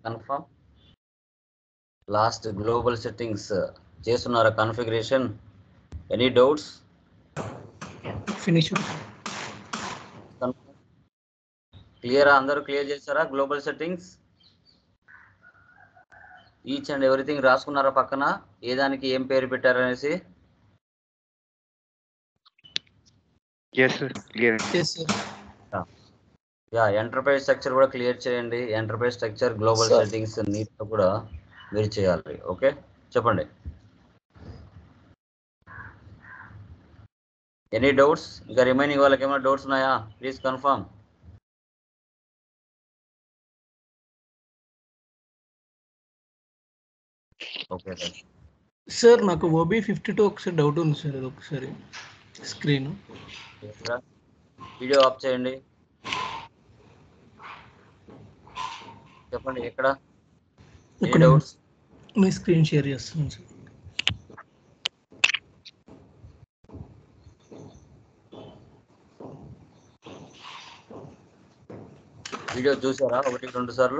Confirm last global settings చేస్తున్నారా configuration any doubts finish క్లియరా అందరూ క్లియర్ చేశారా global settings each and everything రాసుకున్నారా పక్కన ఏ దానికి ఏం పేరు పెట్టారనేసి yes sir clear yes sir yeah enterprise structure కూడా క్లియర్ చేయండి enterprise structure global Sir. Settings neat కూడా మీరు చేయాలి ఓకే చెప్పండి ఎనీ డౌట్స్ ఇంకా రిమైనింగ్ వాళ్ళకి ఏమైనా డౌట్స్ ఉన్నాయా please confirm okay sir sir నాకు ఓబీ ఫిఫ్టీ టూ ఒకసారి డౌట్ ఉంది సార్ అది ఒకసారి స్క్రీన్ వీడియో ఆఫ్ చేయండి చెప్పండి ఎక్కడ ఒక ఎనీ డౌట్స్ మీ స్క్రీన్ షేర్ చేస్తున్నాను సార్ వీడియో చూసారా ఒకటి రెండు సార్లు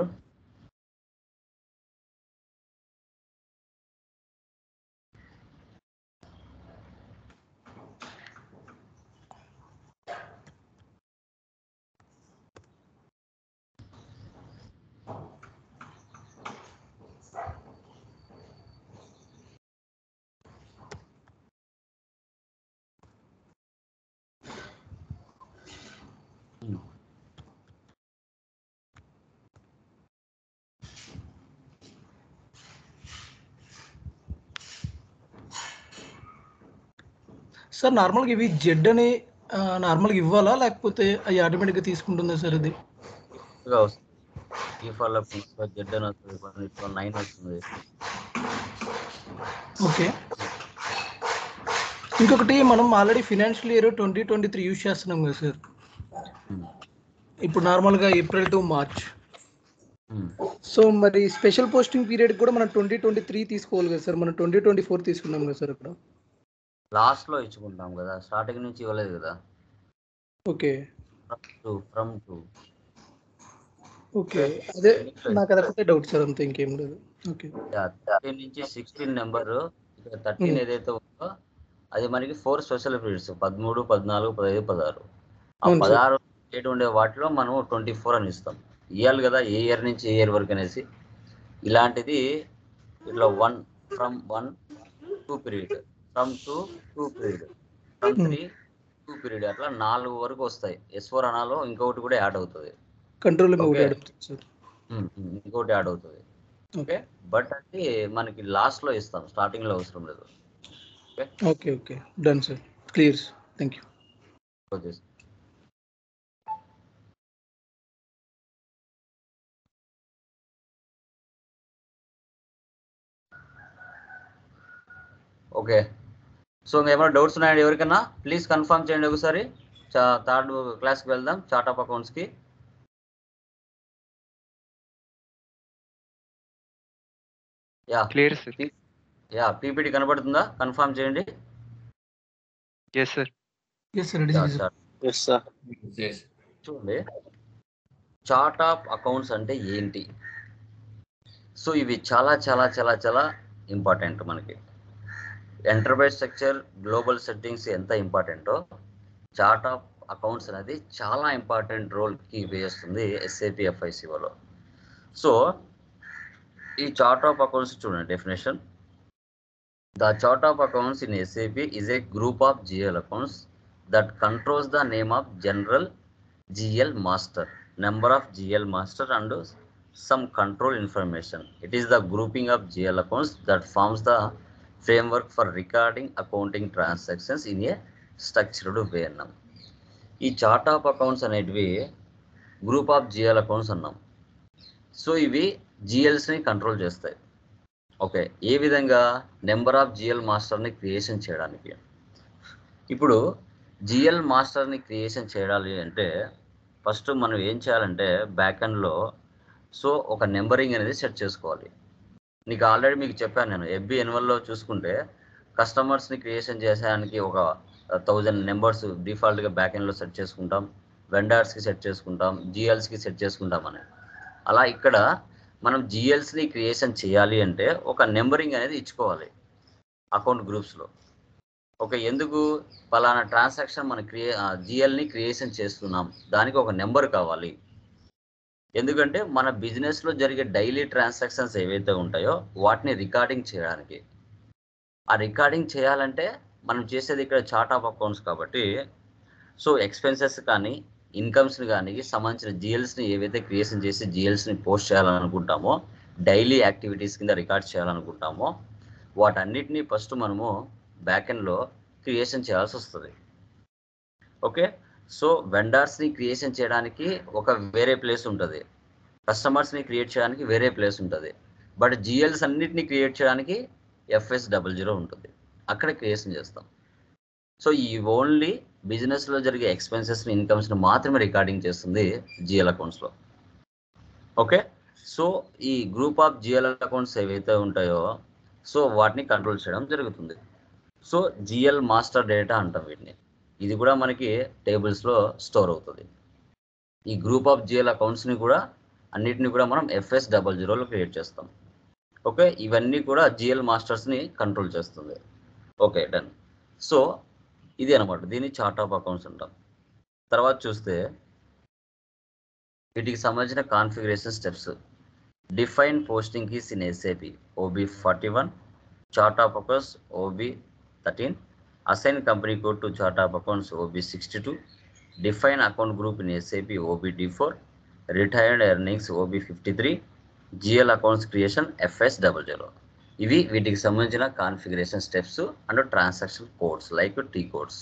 సార్ నార్మల్గా ఇవి జెడ్ అని నార్మల్గా ఇవ్వాలా లేకపోతే అవి ఆటోమేటిక్గా తీసుకుంటుందా సార్ ఇది గా వస్తుంది ఈ ఫాల్ జెడ్ అని వస్తుంది కొన్నిట్లో నైన్ వస్తుంది ఓకే ఇంకొకటి మనం already financial year twenty twenty three use చేస్తున్నాం కదా సార్ Hmm. ఇప్పుడు నార్మల్గా April to March Hmm. So మరి స్పెషల్ పోస్టింగ్ పీరియడ్ కూడా మనం ట్వంటీ ట్వంటీ త్రీ తీసుకోవాలి కదా సార్ మనం ట్వంటీ ట్వంటీ ఫోర్ తీసుకున్నాం కదా సార్ అక్కడ లాస్ట్ లో ఇచ్చుకుంటాం కదా స్టార్టింగ్ నుంచి ఇవ్వలేదు కదా okay from to from to okay అదే నాకు అదొకటే డౌట్ సార్ అంతే ఇంకేం లేదు ఓకే థర్టీన్ నుంచి సిక్స్టీన్ నెంబర్ థర్టీన్ Hmm. ఏదైతే ఉందో అది మనకి ఫోర్ స్పెషల్ పీరియడ్స్ పదమూడు పద్నాలుగు పదహైదు పదహారు ఆ అవును సార్. పదహారు డేట్ ఉండే వాటిలో మనం ట్వంటీ ఫోర్ అని ఇస్తాం ఇవ్వాలి కదా ఏ ఇయర్ నుంచి ఏ ఇయర్ వరకు అనేసి ఇలాంటిది ఇట్లా one from one two period from two two period from Hmm. Three two period అట్లా నాలుగు వరకు వస్తాయి ఎస్ ఫోర్ అనాలో ఇంకొకటి కూడా యాడ్ అవుతుంది కంట్రోలింగ్ ఒకటి Okay. యాడ్ అవుతుంది సార్ Hmm, hmm, ఇంకొకటి యాడ్ అవుతుంది ఓకే బట్ అది మనకి లాస్ట్ లో ఇస్తాం స్టార్టింగ్ లో అవసరం లేదు okay okay done sir clear thank you వచ్చేసి ఓకే సో ఇంకా ఏమైనా డౌట్స్ ఉన్నాయండి ఎవరికైనా ప్లీజ్ కన్ఫర్మ్ చేయండి ఒకసారి చా థర్డ్ క్లాస్కి వెళ్దాం చార్ట్ ఆఫ్ అకౌంట్స్కి yeah clear sir yeah PPT కనబడుతుందా కన్ఫర్మ్ చేయండి yes sir yes sir yeah, chart. Yes sir చూడండి చార్ట్ ఆఫ్ అకౌంట్స్ అంటే ఏంటి సో ఇవి చాలా చాలా చాలా చాలా ఇంపార్టెంట్ మనకి ఎంటర్ప్రైజ్ స్ట్రక్చర్ గ్లోబల్ సెట్టింగ్స్ ఎంత ఇంపార్టెంటో చార్ట్ ఆఫ్ అకౌంట్స్ అనేది చాలా ఇంపార్టెంట్ రోల్కి వేస్తుంది ఎస్ఏపి ఎఫ్ఐసిఓలో సో ఈ చార్ట్ ఆఫ్ అకౌంట్స్ చూడండి definition the chart of accounts in SAP is a group of GL accounts that controls the name of general GL master, number of GL master and some control information. It is the grouping of GL accounts that forms the framework for recording accounting transactions in a structured way అన్నాం ఈ chart of accounts అనేటివి group of GL accounts అన్నాం so ఇవి జిఎల్స్ని control చేస్తాయి okay ఏ విధంగా number of GL మాస్టర్ని క్రియేషన్ చేయడానికి ఇప్పుడు జిఎల్ మాస్టర్ని క్రియేషన్ చేయాలి అంటే ఫస్ట్ మనం ఏం చేయాలంటే బ్యాక్ ఎండ్లో సో ఒక నెంబరింగ్ అనేది సెట్ చేసుకోవాలి నీకు ఆల్రెడీ మీకు చెప్పాను నేను ఎఫ్బి ఎన్వల్లో చూసుకుంటే కస్టమర్స్ని క్రియేషన్ చేసేదానికి ఒక థౌజండ్ నెంబర్స్ డిఫాల్ట్గా బ్యాక్ ఎండ్లో సెట్ చేసుకుంటాం వెండర్స్కి సెట్ చేసుకుంటాం జిఎల్స్కి సెట్ చేసుకుంటాం అని అలా ఇక్కడ మనం జిఎల్స్ని క్రియేషన్ చేయాలి అంటే ఒక నెంబరింగ్ అనేది ఇచ్చుకోవాలి అకౌంట్ గ్రూప్స్లో ఓకే ఎందుకు పలానా ట్రాన్సాక్షన్ మనం క్రియే జిఎల్ని క్రియేషన్ చేస్తున్నాం దానికి ఒక నెంబర్ కావాలి ఎందుకంటే మన బిజినెస్లో జరిగే డైలీ ట్రాన్సాక్షన్స్ ఏవైతే ఉంటాయో వాటిని రికార్డింగ్ చేయడానికి ఆ రికార్డింగ్ చేయాలంటే మనం చేసేది ఇక్కడ చార్ట్ ఆఫ్ అకౌంట్స్ కాబట్టి సో ఎక్స్పెన్సెస్ కానీ ఇన్కమ్స్ని కానీ సంబంధించిన జిఎల్స్ని ఏవైతే క్రియేషన్ చేసి జిఎల్స్ని పోస్ట్ చేయాలనుకుంటామో డైలీ యాక్టివిటీస్ కింద రికార్డ్ చేయాలనుకుంటామో వాటన్నిటినీ ఫస్ట్ మనము బ్యాక్ ఎండ్లో క్రియేషన్ చేయాల్సి వస్తుంది ఓకే సో వెండర్స్ని క్రియేషన్ చేయడానికి ఒక వేరే ప్లేస్ ఉంటుంది కస్టమర్స్ని క్రియేట్ చేయడానికి వేరే ప్లేస్ ఉంటుంది బట్ జిఎల్స్ అన్నిటిని క్రియేట్ చేయడానికి ఎఫ్ఎస్ డబల్ జీరో ఉంటుంది అక్కడ క్రియేషన్ చేస్తాం సో ఈ ఓన్లీ బిజినెస్లో జరిగే ఎక్స్పెన్సెస్ని ఇన్కమ్స్ని మాత్రమే రికార్డింగ్ చేస్తుంది జిఎల్ అకౌంట్స్లో ఓకే సో ఈ గ్రూప్ ఆఫ్ జిఎల్ అకౌంట్స్ ఏవైతే ఉంటాయో సో వాటిని కంట్రోల్ చేయడం జరుగుతుంది సో జిఎల్ మాస్టర్ డేటా అంటాం వీటిని ఇది కూడా మనకి టేబుల్స్లో స్టోర్ అవుతుంది ఈ గ్రూప్ ఆఫ్ జిఎల్ అకౌంట్స్ని కూడా అన్నిటిని కూడా మనం ఎఫ్ఎస్ డబల్ జీరోలో క్రియేట్ చేస్తాం ఓకే ఇవన్నీ కూడా జిఎల్ మాస్టర్స్ని కంట్రోల్ చేస్తుంది ఓకే డన్ సో ఇది అనమాట దీన్ని చార్ట్ ఆఫ్ అకౌంట్స్ అంటాం తర్వాత చూస్తే వీటికి సంబంధించిన configuration steps define posting keys in SAP OB forty one chart of accounts OB thirteen assign company code to chart of accounts OB sixty two define account group in SAP OB D four retired earnings OB fifty three GL accounts creation FS double zero ఇవి వీటికి సంబంధించిన configuration steps and transaction codes like T codes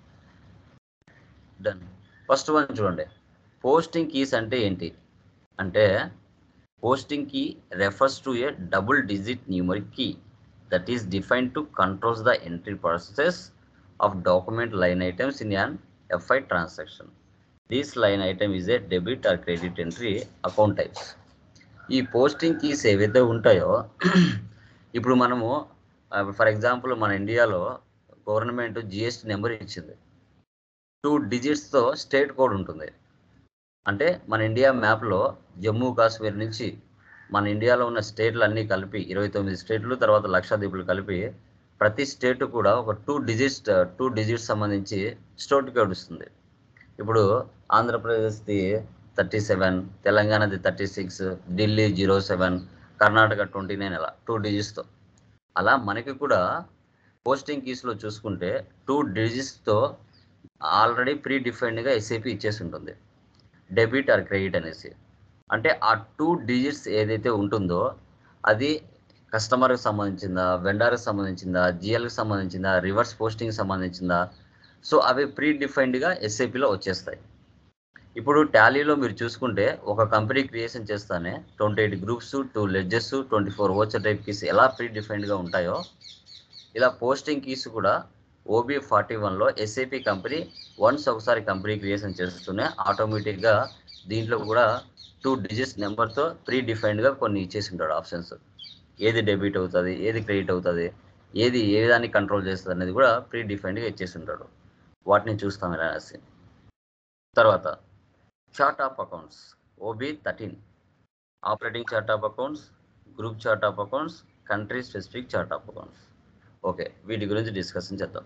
done first one చూడండి posting keys అంటే ఏంటి అంటే posting key refers to a double digit numeric key that is define to controls the entry process of document line items in an FI transaction this line item is a debit or credit entry account types ఈ posting keys ఏవైతే ఉంటాయో ఇప్పుడు మనము for example మన ఇండియాలో government GST number ఇచ్చింది two డిజిట్స్తో state code ఉంటుంది అంటే మన ఇండియా మ్యాప్లో జమ్మూ కాశ్మీర్ నుంచి మన ఇండియాలో ఉన్న స్టేట్లు అన్నీ కలిపి ఇరవై తొమ్మిది స్టేట్లు తర్వాత లక్షద్వీపులు కలిపి ప్రతి స్టేట్ కూడా ఒక టూ డిజిట్స్ టూ డిజిట్స్ సంబంధించి స్టోట్ కోడ్ ఇస్తుంది ఇప్పుడు ఆంధ్రప్రదేశ్ది థర్టీ సెవెన్ తెలంగాణది thirty six Delhi zero seven Karnataka twenty nine అలా టూ డిజిట్స్తో అలా మనకి కూడా పోస్టింగ్ కీస్లో చూసుకుంటే టూ డిజిట్స్తో ఆల్రెడీ ప్రీ డిఫైన్డ్గా ఎస్ఏపి ఇచ్చేసి ఉంటుంది డెబిట్ ఆర్ క్రెడిట్ అనేసి అంటే ఆ టూ డిజిట్స్ ఏదైతే ఉంటుందో అది కస్టమర్కి సంబంధించిందా వెండర్కి సంబంధించిందా జిఎల్కి సంబంధించిందా రివర్స్ పోస్టింగ్కి సంబంధించిందా సో అవి ప్రీ డిఫైన్డ్గా ఎస్ఏపిలో వచ్చేస్తాయి ఇప్పుడు టాలీలో మీరు చూసుకుంటే ఒక కంపెనీ క్రియేషన్ చేస్తానే twenty eight groups two ledgers twenty four voucher type keys ఎలా ప్రీ డిఫైన్డ్గా ఉంటాయో ఇలా పోస్టింగ్ కీస్ కూడా ఓబీ ఫార్టీ వన్లో ఎస్ఏపి కంపెనీ వన్స్ ఒకసారి కంపెనీ క్రియేషన్ చేస్తూనే ఆటోమేటిక్గా దీంట్లో కూడా టూ డిజిట్స్ నెంబర్తో ప్రీ డిఫైన్డ్గా కొన్ని ఇచ్చేసి ఉంటాడు ఆప్షన్స్ ఏది డెబిట్ అవుతుంది ఏది క్రెడిట్ అవుతుంది ఏది ఏ విధాన్ని కంట్రోల్ చేస్తుంది అనేది కూడా ప్రీ డిఫైన్డ్గా ఇచ్చేసి ఉంటాడు వాటిని చూస్తాం ఇలా అనేసి తర్వాత chart of accounts OB thirteen operating chart of accounts group chart of accounts country specific chart of accounts okay వీటి గురించి డిస్కషన్ చేద్దాం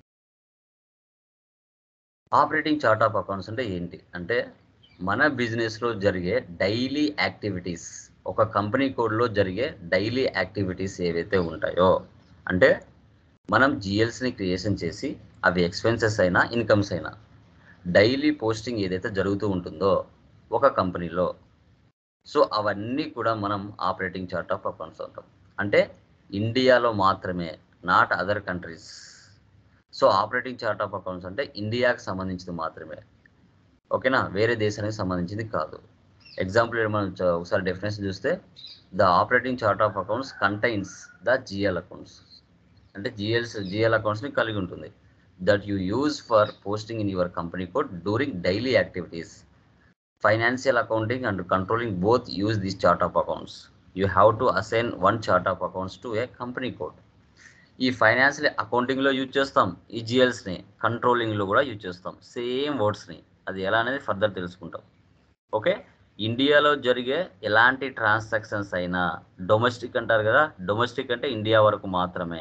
ఆపరేటింగ్ చార్ట్ ఆఫ్ అకౌంట్స్ అంటే ఏంటి అంటే మన బిజినెస్లో జరిగే డైలీ యాక్టివిటీస్ ఒక కంపెనీ కోడ్లో జరిగే డైలీ యాక్టివిటీస్ ఏవైతే ఉంటాయో అంటే మనం జిఎల్స్ని క్రియేషన్ చేసి అవి ఎక్స్పెన్సెస్ అయినా ఇన్కమ్స్ అయినా డైలీ పోస్టింగ్ ఏదైతే జరుగుతూ ఉంటుందో ఒక కంపెనీలో సో అవన్నీ కూడా మనం ఆపరేటింగ్ చార్ట్ ఆఫ్ అకౌంట్స్ అంటాం అంటే ఇండియాలో మాత్రమే not other countries so operating chart of accounts అంటే ఇండియాకి సంబంధించింది మాత్రమే ఓకేనా వేరే దేశానికి సంబంధించింది కాదు ఎగ్జాంపుల్ మనం చ- ఒకసారి డెఫినేషన్ చూస్తే the operating chart of accounts contains the GL accounts అంటే జిఎల్స్ జిఎల్ అకౌంట్స్ని కలిగి ఉంటుంది that you use for posting in your company code during daily activities financial accounting and controlling both use this chart of accounts you have to assign one chart of accounts to a company code ఈ financial అకౌంటింగ్లో use చేస్తాం ఈ జిఎల్స్ని కంట్రోలింగ్లో కూడా use చేస్తాం same వర్డ్స్ని అది ఎలా అనేది further తెలుసుకుంటాం ఓకే ఇండియాలో జరిగే ఎలాంటి ట్రాన్సాక్షన్స్ అయినా డొమెస్టిక్ అంటారు కదా డొమెస్టిక్ అంటే ఇండియా వరకు మాత్రమే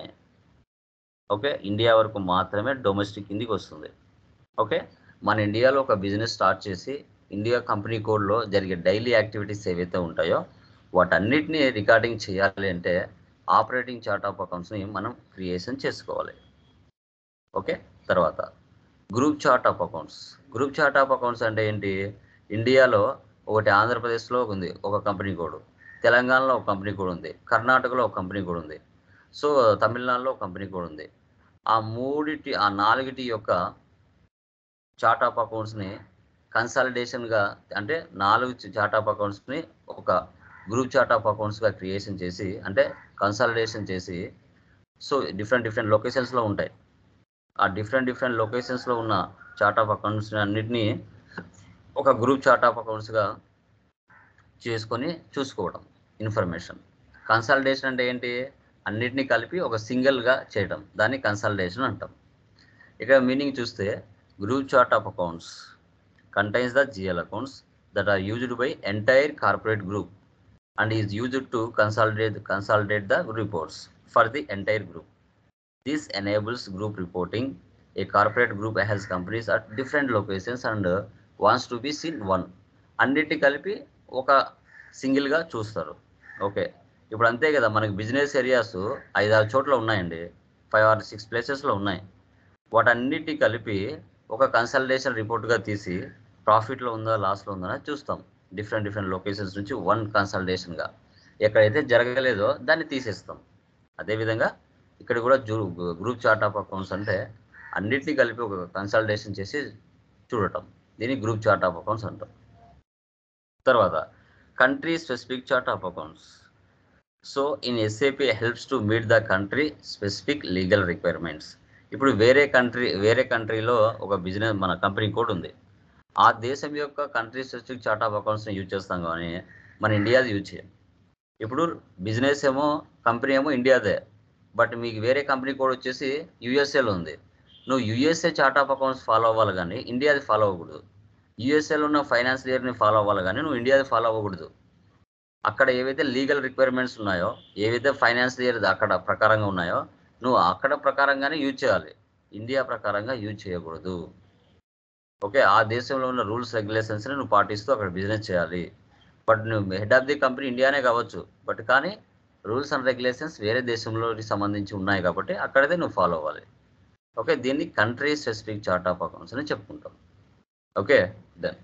ఓకే ఇండియా వరకు మాత్రమే డొమెస్టిక్ కిందికి వస్తుంది ఓకే మన ఇండియాలో ఒక బిజినెస్ స్టార్ట్ చేసి ఇండియా కంపెనీ కోడ్లో జరిగే డైలీ యాక్టివిటీస్ ఏవైతే ఉంటాయో వాటన్నిటిని రికార్డింగ్ చేయాలి అంటే ఆపరేటింగ్ చార్ట్ ఆఫ్ అకౌంట్స్ని మనం క్రియేషన్ చేసుకోవాలి ఓకే తర్వాత group chart of accounts group chart of accounts అంటే ఏంటి ఇండియాలో ఒకటి ఆంధ్రప్రదేశ్లో ఉంది ఒక కంపెనీ కోడ్ తెలంగాణలో ఒక కంపెనీ కోడ్ ఉంది కర్ణాటకలో ఒక కంపెనీ కోడ్ ఉంది సో తమిళనాడులో ఒక కంపెనీ కోడ్ ఉంది ఆ మూడిటి ఆ నాలుగిటి యొక్క చార్ట్ ఆఫ్ అకౌంట్స్ని కన్సాలిడేషన్గా అంటే నాలుగు చార్ట్ ఆఫ్ అకౌంట్స్ని ఒక గ్రూప్ చార్ట్ ఆఫ్ అకౌంట్స్గా క్రియేషన్ చేసి అంటే కన్సాలిడేషన్ చేసి సో డిఫరెంట్ డిఫరెంట్ లొకేషన్స్లో ఉంటాయి ఆ డిఫరెంట్ డిఫరెంట్ లొకేషన్స్లో ఉన్న చార్ట్ ఆఫ్ అకౌంట్స్ అన్నిటినీ ఒక గ్రూప్ చార్ట్ ఆఫ్ అకౌంట్స్గా చేసుకొని చూసుకోవడం ఇన్ఫర్మేషన్ కన్సల్టేషన్ అంటే ఏంటి అన్నిటినీ కలిపి ఒక సింగిల్గా చేయడం దాన్ని కన్సల్టేషన్ అంటాం ఇక్కడ మీనింగ్ చూస్తే group chart of accounts contains the GL accounts that are used by entire corporate group and is used to consolidate consolidate the reports for the entire group This enables group reporting. A corporate group has companies at different locations and uh, wants to be seen one. అన్నిటి కలిపి ఒక సింగిల్గా చూస్తారు okay ఇప్పుడు అంతే కదా మనకి business areas ఐదారు చోట్ల ఉన్నాయండి ఫైవ్ ఆర్ సిక్స్ ప్లేసెస్లో ఉన్నాయి వాటన్నిటి కలిపి ఒక కన్సల్టేషన్ రిపోర్ట్గా తీసి ప్రాఫిట్లో ఉందా లాస్లో ఉందా అని చూస్తాం డిఫరెంట్ డిఫరెంట్ లొకేషన్స్ నుంచి వన్ కన్సల్టేషన్గా ఎక్కడైతే జరగలేదో దాన్ని తీసేస్తాం అదేవిధంగా ఇక్కడ కూడా జూ గ్రూప్ చార్ట్ ఆఫ్ అకౌంట్స్ అంటే అన్నిటినీ కలిపి ఒక కన్సల్టేషన్ చేసి చూడటం దీన్ని గ్రూప్ చార్ట్ ఆఫ్ అకౌంట్స్ అంటాం తర్వాత country specific chart of accounts so in SAP helps to meet the country specific legal requirements ఇప్పుడు వేరే కంట్రీ వేరే కంట్రీలో ఒక బిజినెస్ మన కంపెనీ కోడ్ ఉంది ఆ దేశం యొక్క కంట్రీ స్పెసిఫిక్ చార్ట్ ఆఫ్ అకౌంట్స్ని యూజ్ చేస్తాం కానీ మన ఇండియాది యూజ్ చేయం ఇప్పుడు బిజినెస్ ఏమో కంపెనీ ఏమో ఇండియాదే బట్ మీకు వేరే కంపెనీ కోడ్ వచ్చేసి యూఎస్ఏలో ఉంది నువ్వు USA chart of accounts follow అవ్వాలి కానీ ఇండియాది ఫాలో అవ్వకూడదు యూఎస్ఏలో ఉన్న ఫైనాన్స్ ఇయర్ని ఫాలో అవ్వాలి కానీ నువ్వు ఇండియాది ఫాలో అవ్వకూడదు అక్కడ ఏవైతే లీగల్ రిక్వైర్మెంట్స్ ఉన్నాయో ఏవైతే ఫైనాన్స్ ఇయర్ అక్కడ ప్రకారంగా ఉన్నాయో నువ్వు అక్కడ ప్రకారంగానే యూజ్ చేయాలి ఇండియా ప్రకారంగా యూజ్ చేయకూడదు ఓకే ఆ దేశంలో ఉన్న రూల్స్ రెగ్యులేషన్స్ని నువ్వు పాటిస్తూ అక్కడ బిజినెస్ చేయాలి బట్ నువ్వు హెడ్ ఆఫ్ ది కంపెనీ ఇండియానే కావచ్చు బట్ కానీ రూల్స్ అండ్ రెగ్యులేషన్స్ వేరే దేశంలో సంబంధించి ఉన్నాయి కాబట్టి అక్కడదే నువ్వు ఫాలో అవ్వాలి ఓకే దీన్ని country specific chart of accounts అని చెప్పుకుంటాం ఓకే దెన్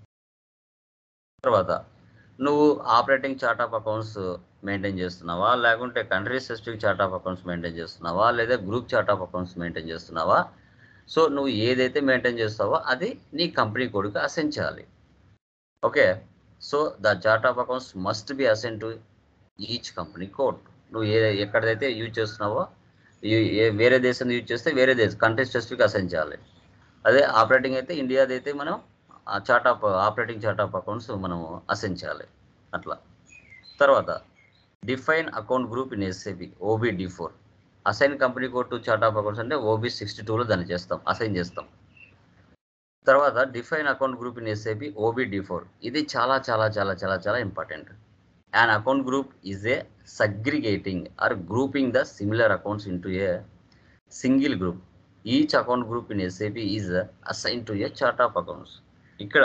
తర్వాత నువ్వు operating chart of accounts maintain చేస్తున్నావా లేకుంటే country specific chart of accounts maintain చేస్తున్నావా లేదా group chart of accounts maintain చేస్తున్నావా సో నువ్వు ఏదైతే మెయింటైన్ చేస్తావో అది నీ కంపెనీ కోడ్కి అసెండ్ చేయాలి okay so the chart of accounts must be assigned to each company code నువ్వు ఏ ఎక్కడైతే యూజ్ చేస్తున్నావో ఈ- ఏ వేరే దేశం యూజ్ చేస్తే వేరే దేశం కంట్రీ స్పెసిఫిక్ అసైన్ చేయాలి అదే ఆపరేటింగ్ అయితే ఇండియాది అయితే మనం ఆ chart of operating chart of accounts మనం అసైన్ చేయాలి అట్లా తర్వాత define account group in SAP OB D four assign company code to chart of accounts అంటే ఓబీ సిక్స్టీ టూలో దాన్ని చేస్తాం అసైన్ చేస్తాం తర్వాత define account group in SAP OB D four ఇది చాలా చాలా చాలా చాలా చాలా important an account group is a segregating or grouping the similar accounts into a single group each account group in sap is assigned to a chart of accounts ఇక్కడ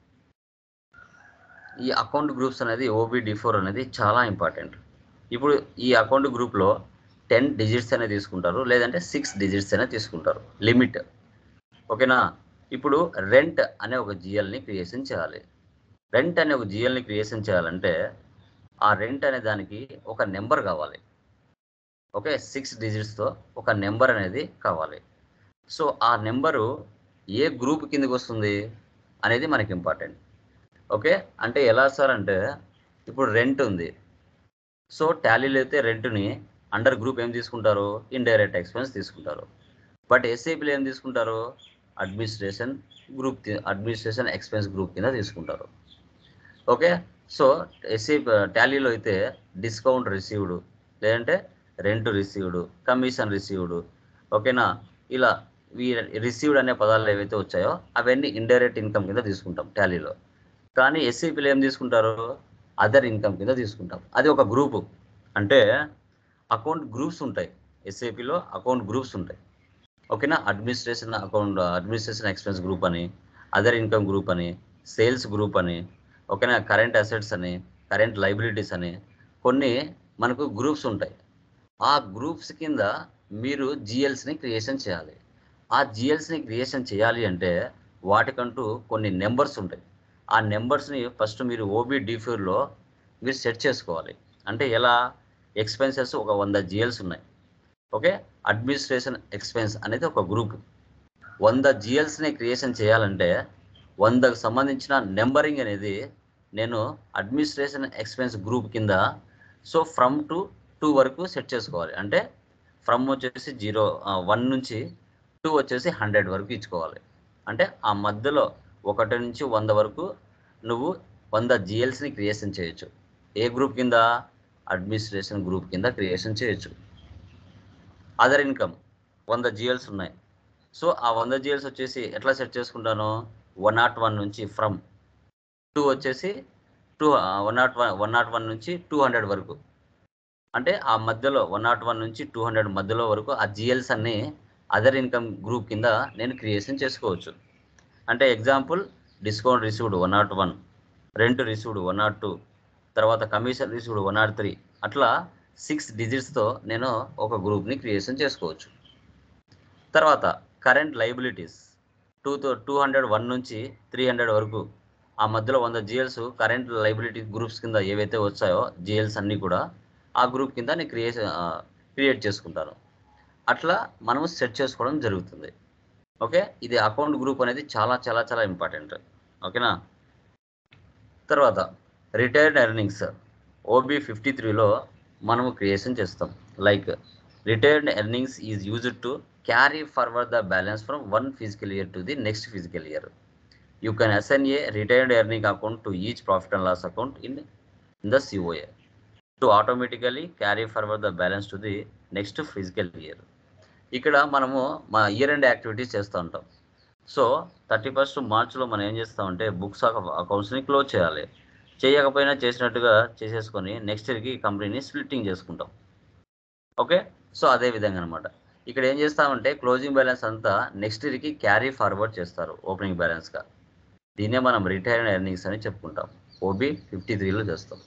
ఈ account groups అనేది OBD four అనేది చాలా important ఇప్పుడు ఈ account గ్రూప్లో ten digits అనేది తీసుకుంటారు లేదంటే సిక్స్ డిజిట్స్ అనేది తీసుకుంటారు లిమిట్ ఓకేనా ఇప్పుడు రెంట్ అనే ఒక జిఎల్ని క్రియేషన్ చేయాలి రెంట్ అనే ఒక జిఎల్ని క్రియేషన్ చేయాలంటే ఆ రెంట్ అనే దానికి ఒక నెంబర్ కావాలి ఓకే సిక్స్ డిజిట్స్తో ఒక నెంబర్ అనేది కావాలి సో ఆ నెంబరు ఏ గ్రూప్ కిందకి వస్తుంది అనేది మనకి ఇంపార్టెంట్ ఓకే అంటే ఎలా సార్ అంటే ఇప్పుడు రెంట్ ఉంది సో టాలీలో అయితే రెంట్ని అండర్ గ్రూప్ ఏం తీసుకుంటారు ఇండైరెక్ట్ ఎక్స్పెన్స్ తీసుకుంటారు బట్ ఎస్ఐపిలో ఏం తీసుకుంటారు administration group administration expense group కింద తీసుకుంటారు ఓకే సో ఎస్సీ టాలీలో అయితే డిస్కౌంట్ రిసీవ్డ్ లేదంటే రెంట్ రిసీవ్డ్ కమిషన్ రిసీవ్డ్ ఓకేనా ఇలా ఈ రిసీవ్డ్ అనే పదాలు ఏవైతే వచ్చాయో అవన్నీ ఇండైరెక్ట్ ఇన్కమ్ కింద తీసుకుంటాం టాలీలో కానీ ఎస్సీపీలో ఏం తీసుకుంటారు అదర్ ఇన్కమ్ కింద తీసుకుంటాం అది ఒక గ్రూపు అంటే అకౌంట్ గ్రూప్స్ ఉంటాయి ఎస్ఏపిలో అకౌంట్ గ్రూప్స్ ఉంటాయి ఓకేనా administration account administration expense group అని అదర్ ఇన్కమ్ గ్రూప్ అని సేల్స్ గ్రూప్ అని ఓకేనా కరెంట్ అసెట్స్ అని కరెంట్ లైబిలిటీస్ అని కొన్ని మనకు గ్రూప్స్ ఉంటాయి ఆ గ్రూప్స్ కింద మీరు జిఎల్స్ని క్రియేషన్ చేయాలి ఆ జిఎల్స్ని క్రియేషన్ చేయాలి అంటే వాటికంటూ కొన్ని నెంబర్స్ ఉంటాయి ఆ నెంబర్స్ని ఫస్ట్ మీరు ఓబీ డిఫ్యూర్లో మీరు సెట్ చేసుకోవాలి అంటే ఎలా ఎక్స్పెన్సెస్ ఒక వంద జిఎల్స్ ఉన్నాయి ఓకే అడ్మినిస్ట్రేషన్ ఎక్స్పెన్స్ అనేది ఒక గ్రూప్ వంద జిఎల్స్ని క్రియేషన్ చేయాలంటే వందకు సంబంధించిన నెంబరింగ్ అనేది నేను అడ్మినిస్ట్రేషన్ ఎక్స్పెన్స్ గ్రూప్ కింద సో ఫ్రమ్ టు టూ వరకు సెట్ చేసుకోవాలి అంటే ఫ్రమ్ వచ్చేసి జీరో వన్ నుంచి టూ వచ్చేసి హండ్రెడ్ వరకు ఇచ్చుకోవాలి అంటే ఆ మధ్యలో ఒకటి నుంచి వంద వరకు నువ్వు వంద జిఎల్స్ని క్రియేషన్ చేయొచ్చు ఏ గ్రూప్ కింద అడ్మినిస్ట్రేషన్ గ్రూప్ కింద క్రియేషన్ చేయొచ్చు అదర్ ఇన్కమ్ వంద జిఎల్స్ ఉన్నాయి సో ఆ వంద జిఎల్స్ వచ్చేసి ఎట్లా సెట్ చేసుకుంటాను వన్ నాట్ వన్ నుంచి ఫ్రమ్ టూ వచ్చేసి two one nought one one nought one నుంచి టూ హండ్రెడ్ వరకు అంటే ఆ మధ్యలో వన్ నాట్ వన్ నుంచి టూ హండ్రెడ్ మధ్యలో వరకు ఆ జిఎల్స్ అన్ని అదర్ ఇన్కమ్ గ్రూప్ కింద నేను క్రియేషన్ చేసుకోవచ్చు అంటే example discount received one nought one rent received one nought two తర్వాత commission received one nought three అట్లా సిక్స్ డిజిట్స్తో నేను ఒక గ్రూప్ని క్రియేషన్ చేసుకోవచ్చు తర్వాత కరెంట్ లైబిలిటీస్ టూతో టూ హండ్రెడ్ వన్ నుంచి త్రీ హండ్రెడ్ వరకు ఆ మధ్యలో వంద జిఎల్స్ కరెంట్ లైబిలిటీ గ్రూప్స్ కింద ఏవైతే వచ్చాయో జిఎల్స్ అన్నీ కూడా ఆ గ్రూప్ కింద నేను క్రియేట్ క్రియేట్ చేసుకుంటాను అట్లా మనము సెట్ చేసుకోవడం జరుగుతుంది ఓకే ఇది అకౌంట్ గ్రూప్ అనేది చాలా చాలా చాలా ఇంపార్టెంట్ ఓకేనా తర్వాత రిటైర్డ్ ఎర్నింగ్స్ ఓబీ ఫిఫ్టీ త్రీలో మనము క్రియేషన్ చేస్తాం like retired earnings is used to carry forward the balance from one physical year to the next physical year you can assign a retired earning account to each profit and loss account in in the COA to automatically carry forward the balance to the next physical year ఇక్కడ మనము మా year end activities చేస్తూ ఉంటాం so thirty first మార్చ్లో మనం ఏం చేస్తామంటే books అకౌంట్స్ని close చేయాలి చేయకపోయినా చేసినట్టుగా చేసేసుకొని నెక్స్ట్ ఇయర్కి కంపెనీని స్ప్లిట్టింగ్ చేసుకుంటాం ఓకే సో అదే విధంగా అనమాట ఇక్కడ ఏం చేస్తామంటే క్లోజింగ్ బ్యాలెన్స్ అంతా నెక్స్ట్ ఇయర్కి క్యారీ ఫార్వర్డ్ చేస్తారు ఓపెనింగ్ బ్యాలెన్స్గా దీన్నే మనం రిటైర్డ్ ఎర్నింగ్స్ అని చెప్పుకుంటాం ఓబీ ఫిఫ్టీ త్రీలో చేస్తాం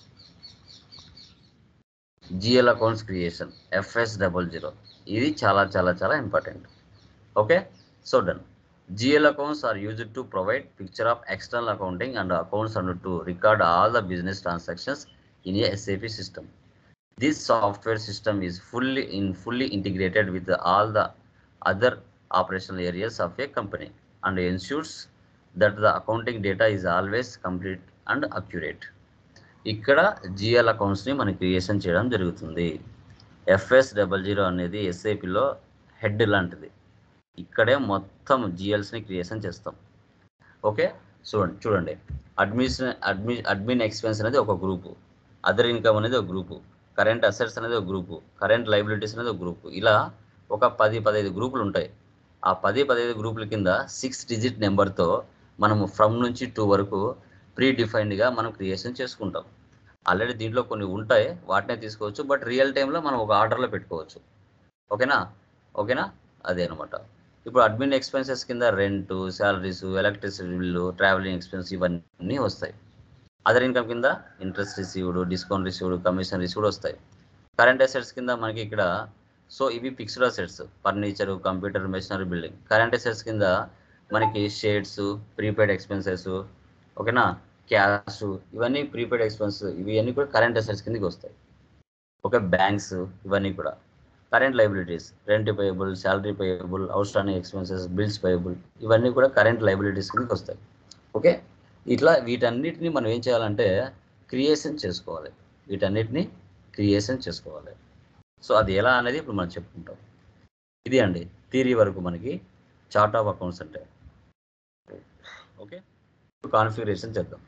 GL accounts creation FS double zero ఇది చాలా చాలా చాలా important okay so done GL accounts are used to provide picture of external accounting and accounts and to record all the business transactions in a SAP system. This software system is fully in fully integrated with the- all the other operational areas of a company and ensures that the accounting data is always complete and accurate. ఇక్కడ GL అకౌంట్స్ని మనం creation చేయడం జరుగుతుంది FS double zero అనేది ఎస్ఏపిలో head లాంటిది ఇక్కడే మొత్తం జిఎల్స్ని creation చేస్తాం ఓకే చూడండి చూడండి అడ్మిషన్ అడ్మి అడ్మిన్ ఎక్స్పెన్స్ అనేది ఒక గ్రూపు అదర్ ఇన్కమ్ అనేది ఒక గ్రూపు కరెంట్ అసెట్స్ అనేది ఒక గ్రూపు కరెంట్ లైబిలిటీస్ అనేది ఒక గ్రూపు ఇలా ఒక పది పదహైదు గ్రూపులు ఉంటాయి ఆ పది పదహైదు గ్రూపుల కింద సిక్స్ డిజిట్ నెంబర్తో మనము ఫ్రమ్ నుంచి టూ వరకు ప్రీ డిఫైన్డ్గా మనం క్రియేషన్ చేసుకుంటాం ఆల్రెడీ దీంట్లో కొన్ని ఉంటాయి వాటినే తీసుకోవచ్చు బట్ రియల్ టైంలో మనం ఒక ఆర్డర్లో పెట్టుకోవచ్చు ఓకేనా ఓకేనా అదే అనమాట ఇప్పుడు అడ్మిన్ ఎక్స్పెన్సెస్ కింద rent salaries electricity bill travelling expense ఇవన్నీ వస్తాయి అదర్ ఇన్కమ్ కింద interest received discount received commission received వస్తాయి కరెంట్ అసెట్స్ కింద మనకి ఇక్కడ సో ఇవి fixed assets furniture computer machinery building current assets కింద మనకి షేడ్స్ ప్రీపెయిడ్ ఎక్స్పెన్సెస్ ఓకేనా క్యాష్ ఇవన్నీ ప్రీపెయిడ్ ఎక్స్పెన్స్ ఇవి అన్నీ కూడా కరెంట్ అసెట్స్ కిందకి వస్తాయి ఓకే బ్యాంక్స్ ఇవన్నీ కూడా current liabilities rent payable salary payable outstanding expenses bills payable ఇవన్నీ కూడా కరెంట్ లైబిలిటీస్ కిందకి వస్తాయి ఓకే ఇట్లా వీటన్నిటిని మనం ఏం చేయాలంటే క్రియేషన్ చేసుకోవాలి వీటన్నిటిని క్రియేషన్ చేసుకోవాలి సో అది ఎలా అనేది ఇప్పుడు మనం చెప్పుకుంటాం ఇది అండి థీరీ వరకు మనకి చార్ట్ ఆఫ్ అకౌంట్స్ అంటే ఓకే కాన్ఫిగరేషన్ చేద్దాం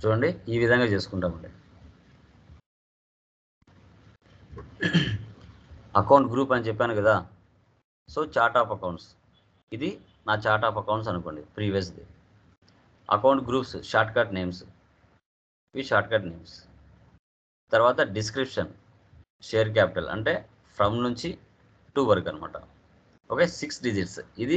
చూడండి ఈ విధంగా చేసుకుంటామండి అకౌంట్ గ్రూప్ అని చెప్పాను కదా సో చార్ట్ ఆఫ్ అకౌంట్స్ ఇది నా చార్ట్ ఆఫ్ అకౌంట్స్ అనుకోండి ప్రీవియస్ది account groups short cut names shortcut cut నేమ్స్ తర్వాత డిస్క్రిప్షన్ షేర్ క్యాపిటల్ అంటే ఫ్రమ్ నుంచి టూ వరకు అనమాట ఓకే సిక్స్ డిజిట్స్ ఇది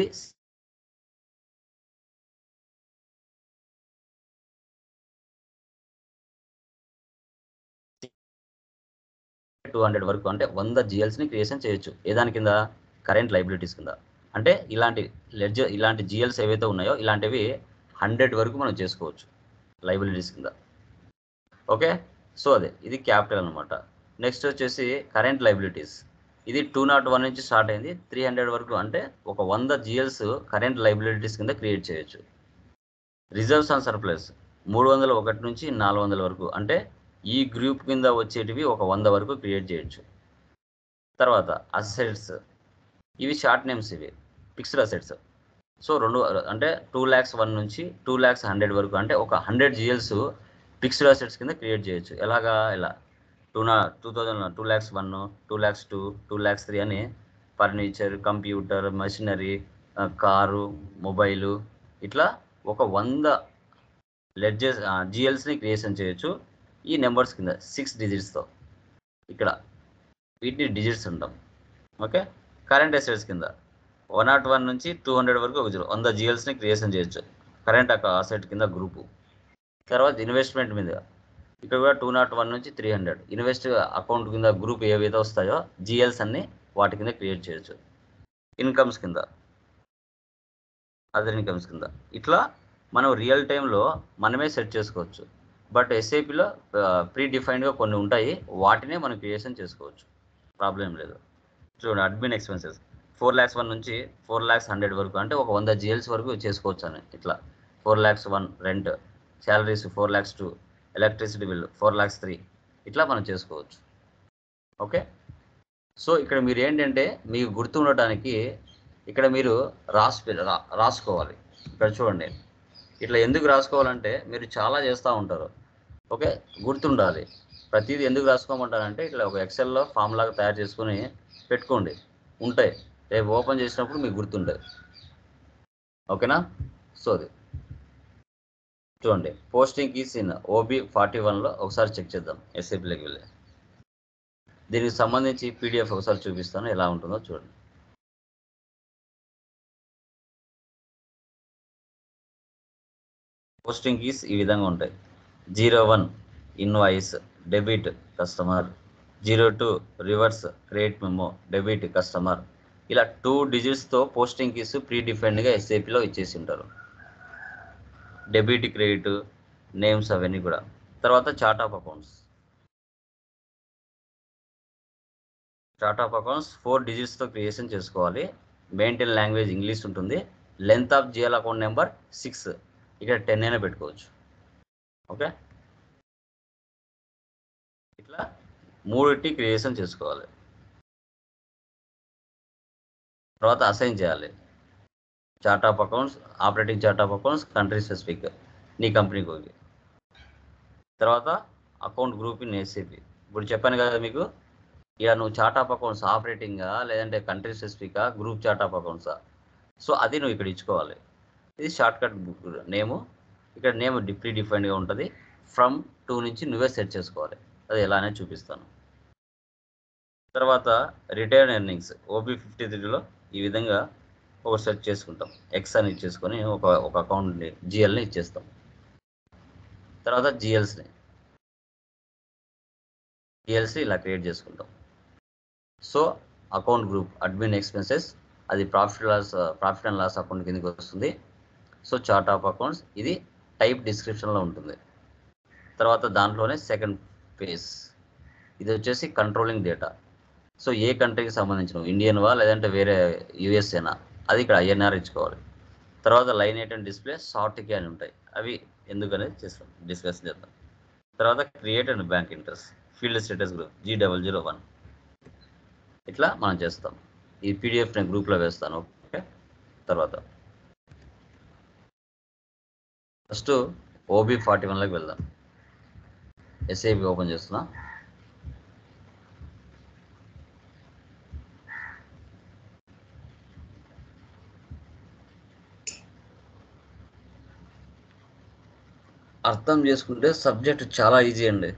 టూ హండ్రెడ్ వరకు అంటే వంద జిఎల్స్ని క్రియేషన్ చేయొచ్చు ఏ దాని కింద కరెంట్ లైబిలిటీస్ కింద అంటే ఇలాంటి లెడ్జర్ ఇలాంటి జిఎల్స్ ఏవైతే ఉన్నాయో ఇలాంటివి హండ్రెడ్ వరకు మనం చేసుకోవచ్చు లైబిలిటీస్ కింద ఓకే సో అదే ఇది క్యాపిటల్ అనమాట నెక్స్ట్ వచ్చేసి కరెంట్ లైబిలిటీస్ ఇది టూ నాట్ వన్ నుంచి స్టార్ట్ అయింది త్రీ హండ్రెడ్ వరకు అంటే ఒక వంద జిఎల్స్ కరెంట్ లైబిలిటీస్ కింద క్రియేట్ చేయొచ్చు రిజర్వ్స్ అండ్ సర్ప్లస్ మూడు వందల ఒకటి నుంచి నాలుగు వందల వరకు అంటే ఈ గ్రూప్ కింద వచ్చేటివి ఒక వంద వరకు క్రియేట్ చేయొచ్చు తర్వాత అసెట్స్ ఇవి షార్ట్ నేమ్స్ ఇవి ఫిక్స్డ్ అసెట్స్ సో రెండు అంటే టూ ల్యాక్స్ వన్ నుంచి టూ ల్యాక్స్ హండ్రెడ్ వరకు అంటే ఒక హండ్రెడ్ జిఎల్స్ ఫిక్స్డ్ అసెట్స్ కింద క్రియేట్ చేయొచ్చు ఎలాగా ఇలా టూ నా two thousand two lakhs one two lakhs two two lakhs three అని furniture computer machinery car mobile ఇట్లా ఒక వంద లెడ్జెస్ జిఎల్స్ని క్రియేషన్ చేయొచ్చు ఈ నెంబర్స్ కింద సిక్స్ డిజిట్స్తో ఇక్కడ వీటిని డిజిట్స్ ఉంటాం ఓకే కరెంట్ అసెట్స్ కింద వన్ నాట్ వన్ నుంచి టూ హండ్రెడ్ వరకు ఒక జీరో వంద జిఎల్స్ని క్రియేషన్ చేయొచ్చు కరెంట్ అసెట్ కింద గ్రూపు తర్వాత ఇన్వెస్ట్మెంట్ మీద ఇక్కడ కూడా టూ నాట్ వన్ నుంచి త్రీ హండ్రెడ్ ఇన్వెస్ట్ అకౌంట్ కింద గ్రూప్ ఏవైతే వస్తాయో జిఎల్స్ అన్ని వాటి కింద క్రియేట్ చేయొచ్చు ఇన్కమ్స్ కింద అదర్ ఇన్కమ్స్ కింద ఇట్లా మనం రియల్ టైంలో మనమే సెట్ చేసుకోవచ్చు బట్ ఎస్ఏపిలో ప్రీ డిఫైన్డ్గా కొన్ని ఉంటాయి వాటినే మనం క్రియేషన్ చేసుకోవచ్చు ప్రాబ్లం లేదు చూడండి admin expenses four lakhs one నుంచి ఫోర్ ల్యాక్స్ హండ్రెడ్ వరకు అంటే ఒక వంద జిఎల్స్ వరకు చేసుకోవచ్చు అని ఇట్లా four lakhs one rent salaries four lakhs two electricity bill four lakhs three ఇట్లా మనం చేసుకోవచ్చు ఓకే సో ఇక్కడ మీరు ఏంటంటే మీకు గుర్తుండటానికి ఇక్కడ మీరు రాసి రా- రాసుకోవాలి ఇక్కడ చూడండి ఇట్లా ఎందుకు రాసుకోవాలంటే మీరు చాలా చేస్తూ ఉంటారు ఓకే గుర్తుండాలి ప్రతిదీ ఎందుకు రాసుకోమంటారంటే ఇట్లా ఒక ఎక్సెల్లో ఫామ్ లాగా తయారు చేసుకొని పెట్టుకోండి ఉంటాయి రేపు ఓపెన్ చేసినప్పుడు మీకు గుర్తుంటుంది ఓకేనా సో అది చూడండి posting keys in OB forty వన్లో ఒకసారి చెక్ చేద్దాం ఎస్ఏపీలోకి వెళ్ళి దీనికి సంబంధించి పీడిఎఫ్ ఒకసారి చూపిస్తాను ఎలా ఉంటుందో చూడండి పోస్టింగ్ కీస్ ఈ విధంగా ఉంటాయి zero one invoice debit customer zero two reverse credit memo debit customer ఇలా టూ డిజిట్స్తో పోస్టింగ్ కీస్ ప్రీ డిఫైన్డ్గా ఎస్ఏపీలో ఇచ్చేసి ఉంటారు డెబిట్ క్రెడిట్ నేమ్స్ అవన్నీ కూడా తర్వాత chart of accounts chart of accounts four డిజిట్స్తో క్రియేషన్ చేసుకోవాలి మెయింటైన్ లాంగ్వేజ్ ఇంగ్లీష్ ఉంటుంది length of GL account number six ఇక్కడ టెన్ అయినా పెట్టుకోవచ్చు ఓకే ఇట్లా మూడిటి క్రియేషన్ చేసుకోవాలి తర్వాత అసైన్ చేయాలి chart of accounts operating chart of accounts country specific నీ కంపెనీకి ఒకటి తర్వాత అకౌంట్ గ్రూప్ ఇన్ ఏసీపీ ఇప్పుడు చెప్పాను కదా మీకు ఇక నువ్వు చార్ట్ ఆఫ్ అకౌంట్స్ ఆపరేటింగా లేదంటే కంట్రీ స్పెసిఫికా గ్రూప్ చార్ట్ ఆఫ్ అకౌంట్సా సో అది నువ్వు ఇక్కడ ఇచ్చుకోవాలి ఇది షార్ట్ కట్ నేము ఇక్కడ నేమ్ ప్రీ డిఫైన్డ్గా ఉంటుంది ఫ్రమ్ టూ నుంచి నువ్వే సెట్ చేసుకోవాలి అది ఎలానే చూపిస్తాను తర్వాత రిటైర్న్ ఎర్నింగ్స్ ఓబీ ఫిఫ్టీ త్రీలో ఈ విధంగా ఒక సెట్ చేసుకుంటాం ఎక్స్ అని ఇచ్చేసుకొని ఒక ఒక అకౌంట్ని జిఎల్ని ఇచ్చేస్తాం తర్వాత జిఎల్స్ని జిఎల్సి ఇలా క్రియేట్ చేసుకుంటాం so account group admin expenses అది profit loss profit and loss account కిందకి వస్తుంది సో చార్ట్ ఆఫ్ అకౌంట్స్ ఇది టైప్ డిస్క్రిప్షన్లో ఉంటుంది తర్వాత దాంట్లోనే సెకండ్ పేజ్ ఇది వచ్చేసి కంట్రోలింగ్ డేటా సో ఏ కంట్రీకి సంబంధించిన ఇండియన్వా లేదంటే వేరే యూఎస్ఏనా అది ఇక్కడ ఐఎన్ఆర్ ఇచ్చుకోవాలి తర్వాత line item display soft key అని ఉంటాయి అవి ఎందుకనేది చేస్తాం డిస్కస్ చేద్దాం తర్వాత create and bank interest field status group G double zero one ఇట్లా మనం చేస్తాం ఈ పీడిఎఫ్ నేను గ్రూప్లో వేస్తాను ఓకే తర్వాత ఫస్ట్ ఓబీ ఫార్టీ వన్లోకి వెళ్దాం ఎస్ఏపి ఓపెన్ చేస్తున్నా అర్థం చేసుకుంటే సబ్జెక్ట్ చాలా ఈజీ అండి